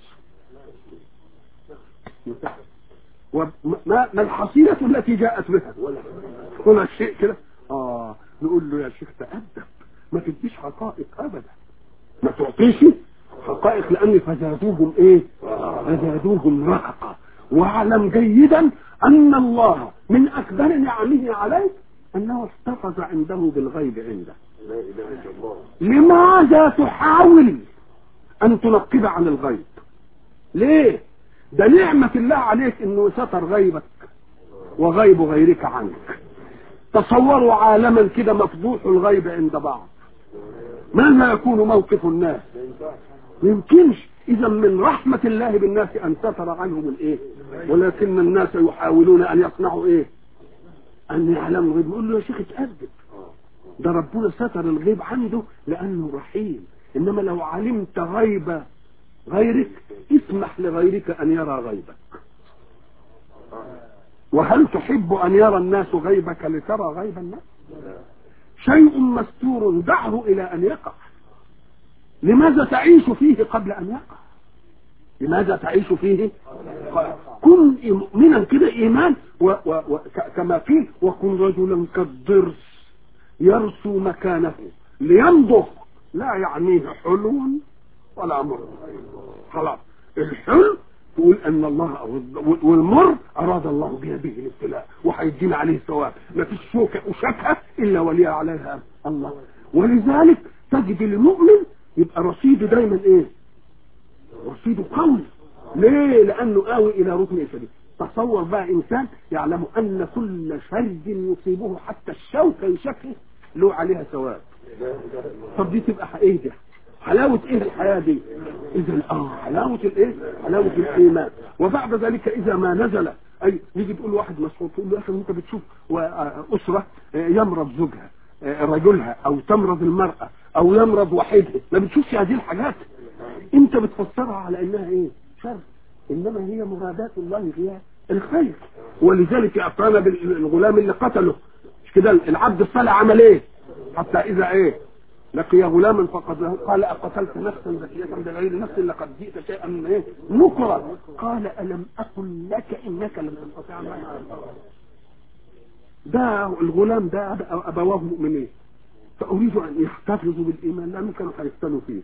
وما ما الحصيلة التي جاءت بها هنا الشيء كده اه نقول له يا شيخ تأدب ما تديش حقائق ابدا ما تعطيش حقائق لان فزادوهم ايه فزادوهم رهقا واعلم جيدا ان الله من اكبر نعمه عليك انه احتفظ عنده بالغيب عنده لا اله الا الله لماذا تحاول ان تنقب عن الغيب ليه ده نعمة الله عليك انه ستر غيبك وغيب غيرك عنك تصوروا عالما كده مفضوح الغيب عند بعض ماذا يكون موقف الناس ما يمكنش اذا من رحمة الله بالناس ان ستر عنهم الايه ولكن الناس يحاولون ان يصنعوا ايه ان يعلموا الغيب يقول له يا شيخ اتأدب ده ربنا ستر الغيب عنده لانه رحيم انما لو علمت غيب غيرك اسمح لغيرك ان يرى غيبك وهل تحب ان يرى الناس غيبك لترى غيب الناس شيء مستور دعه الى ان يقع لماذا تعيش فيه قبل ان يقع لماذا تعيش فيه كن مؤمنا كده ايمان و و و ك- كما قيل وكن رجلا كالضرس يرسو مكانه لينضخ لا يعنيه حلو ولا مر خلاص الحلو تقول ان الله والمر اراد الله بها به الابتلاء وهيدينا عليه ثواب ما فيش شوكه وشكه الا ولي عليها الله ولذلك تجد المؤمن يبقى رصيده دايما ايه رصيده قوي ليه لانه قوي الى ركن شديد تصور بقى انسان يعلم ان كل شر يصيبه حتى الشوكه يشكه له عليها ثواب طب دي تبقى ايه ده حلاوة ايه الحياة دي اذا اه حلاوة الايه حلاوة الايمان وبعد ذلك اذا ما نزل اي يجي تقول واحد مسعود تقول له يا اخي انت بتشوف و- آه، اسرة آه، يمرض زوجها آه، رجلها او تمرض المرأة او يمرض وحيدها ما بتشوفش هذه الحاجات انت بتفسرها على انها ايه شر انما هي مرادات الله هي الخير ولذلك اعطانا بالغلام اللي قتله مش كده العبد الصالح عمل ايه حتى اذا ايه لقي غلاما فقد قال أقتلت نفسا زكية بغير نفس لقد جئت شيئا ايه نكرا قال ألم أقل لك إنك لم تستطيع معي ده الغلام ده أبواه مؤمنين فأريد أن يحتفظوا بالإيمان لأنه كانوا هيفتنوا فيه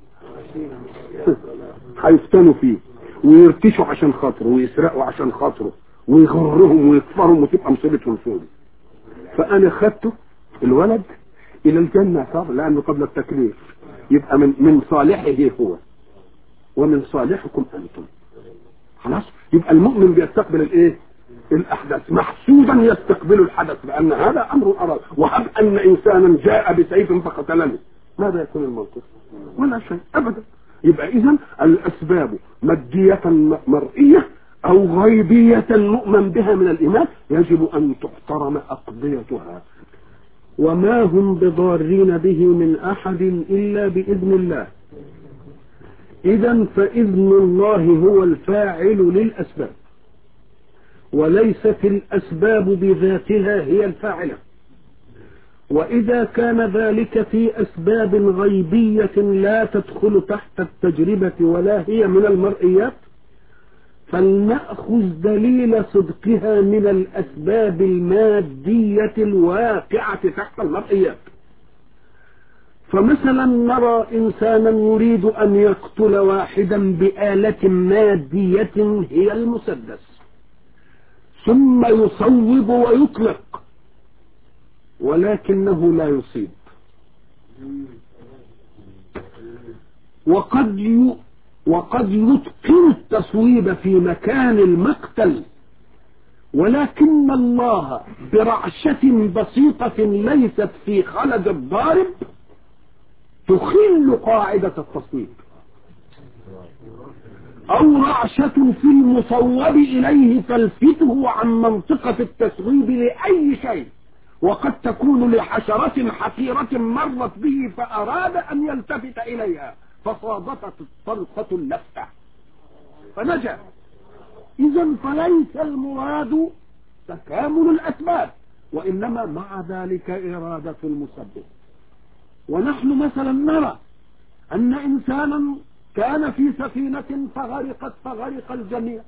هيفتنوا فيه ويرتشوا عشان خاطره ويسرقوا عشان خاطره ويغرهم ويكفرهم وتبقى مصيبتهم سودة فأنا خدته الولد الى الجنة صار لانه قبل التكليف يبقى من من صالحه هو ومن صالحكم انتم خلاص يبقى المؤمن بيستقبل الايه الاحداث محسوبا يستقبل الحدث لان هذا امر اراد وهب ان انسانا جاء بسيف فقتلني ماذا يكون الموقف ولا شيء ابدا يبقى اذا الاسباب مادية مرئية او غيبية مؤمن بها من الايمان يجب ان تحترم اقضيتها وما هم بضارين به من أحد إلا بإذن الله إذا فإذن الله هو الفاعل للأسباب وليست الأسباب بذاتها هي الفاعلة وإذا كان ذلك في أسباب غيبية لا تدخل تحت التجربة ولا هي من المرئيات فلنأخذ دليل صدقها من الأسباب المادية الواقعة تحت المرئيات فمثلا نرى إنسانا يريد أن يقتل واحدا بآلة مادية هي المسدس ثم يصوب ويطلق ولكنه لا يصيب وقد ي... وقد يتقن التصويب في مكان المقتل ولكن الله برعشة بسيطة ليست في خلد الضارب تخل قاعدة التصويب أو رعشة في المصوب إليه تلفته عن منطقة التصويب لأي شيء وقد تكون لحشرة حقيرة مرت به فأراد أن يلتفت إليها فصادفت الطلقة اللفتة فنجا إذا فليس المراد تكامل الأسباب وإنما مع ذلك إرادة المسبب ونحن مثلا نرى أن إنسانا كان في سفينة فغرقت فغرق الجميع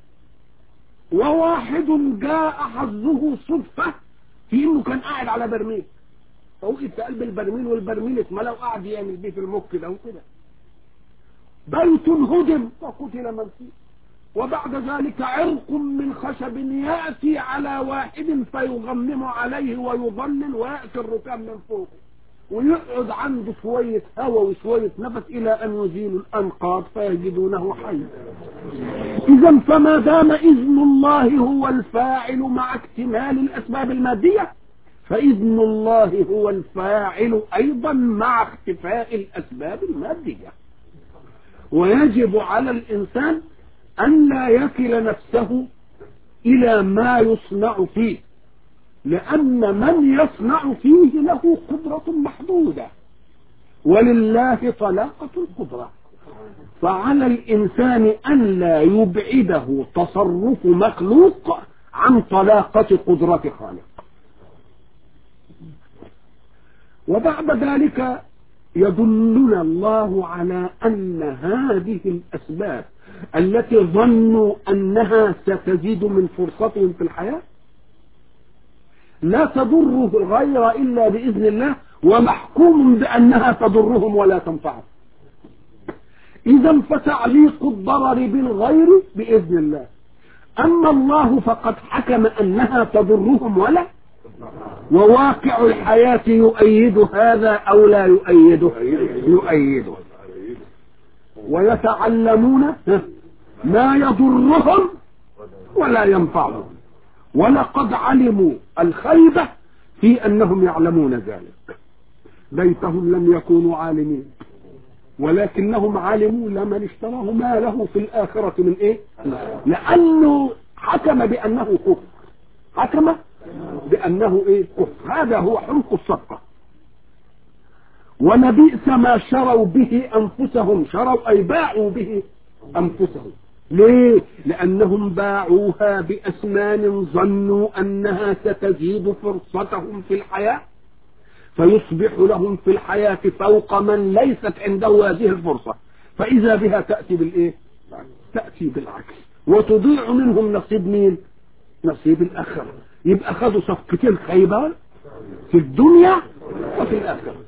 وواحد جاء حظه صدفة في انه كان قاعد على برميل فوقف في قلب البرميل والبرميل اتملى وقعد يعمل بيه في المك ده وكده بيت هدم وقتل من فيه وبعد ذلك عرق من خشب يأتي على واحد فيغمم عليه ويضلل ويأتي الركام من فوقه ويقعد عنده شوية هواء وشوية نفس إلى أن يزيل الأنقاض فيجدونه حيا إذا فما دام إذن الله هو الفاعل مع اكتمال الأسباب المادية فإذن الله هو الفاعل أيضا مع اختفاء الأسباب المادية ويجب على الإنسان أن لا يكل نفسه إلى ما يصنع فيه لأن من يصنع فيه له قدرة محدودة ولله طلاقة القدرة فعلى الإنسان أن لا يبعده تصرف مخلوق عن طلاقة قدرة خالق وبعد ذلك يدلنا الله على أن هذه الأسباب التي ظنوا أنها ستزيد من فرصتهم في الحياة لا تضره الغير إلا بإذن الله ومحكوم بأنها تضرهم ولا تنفعهم إذا فتعليق الضرر بالغير بإذن الله أما الله فقد حكم أنها تضرهم ولا وواقع الحياة يؤيد هذا أو لا يؤيده يؤيده ويتعلمون ما يضرهم ولا ينفعهم ولقد علموا الخيبة في أنهم يعلمون ذلك ليتهم لم يكونوا عالمين ولكنهم علموا لمن اشتراه ما له في الآخرة من إيه لأنه حكم بأنه كفر حكم بأنه إيه كفر هذا هو حمق الصدقة ولبئس ما شروا به أنفسهم شروا أي باعوا به أنفسهم ليه لأنهم باعوها بأثمان ظنوا أنها ستزيد فرصتهم في الحياة فيصبح لهم في الحياة فوق من ليست عنده هذه الفرصة فإذا بها تأتي بالإيه تأتي بالعكس وتضيع منهم نصيب مين نصيب الآخرة يبقى خدوا صفقتين خيبر في الدنيا وفي الآخرة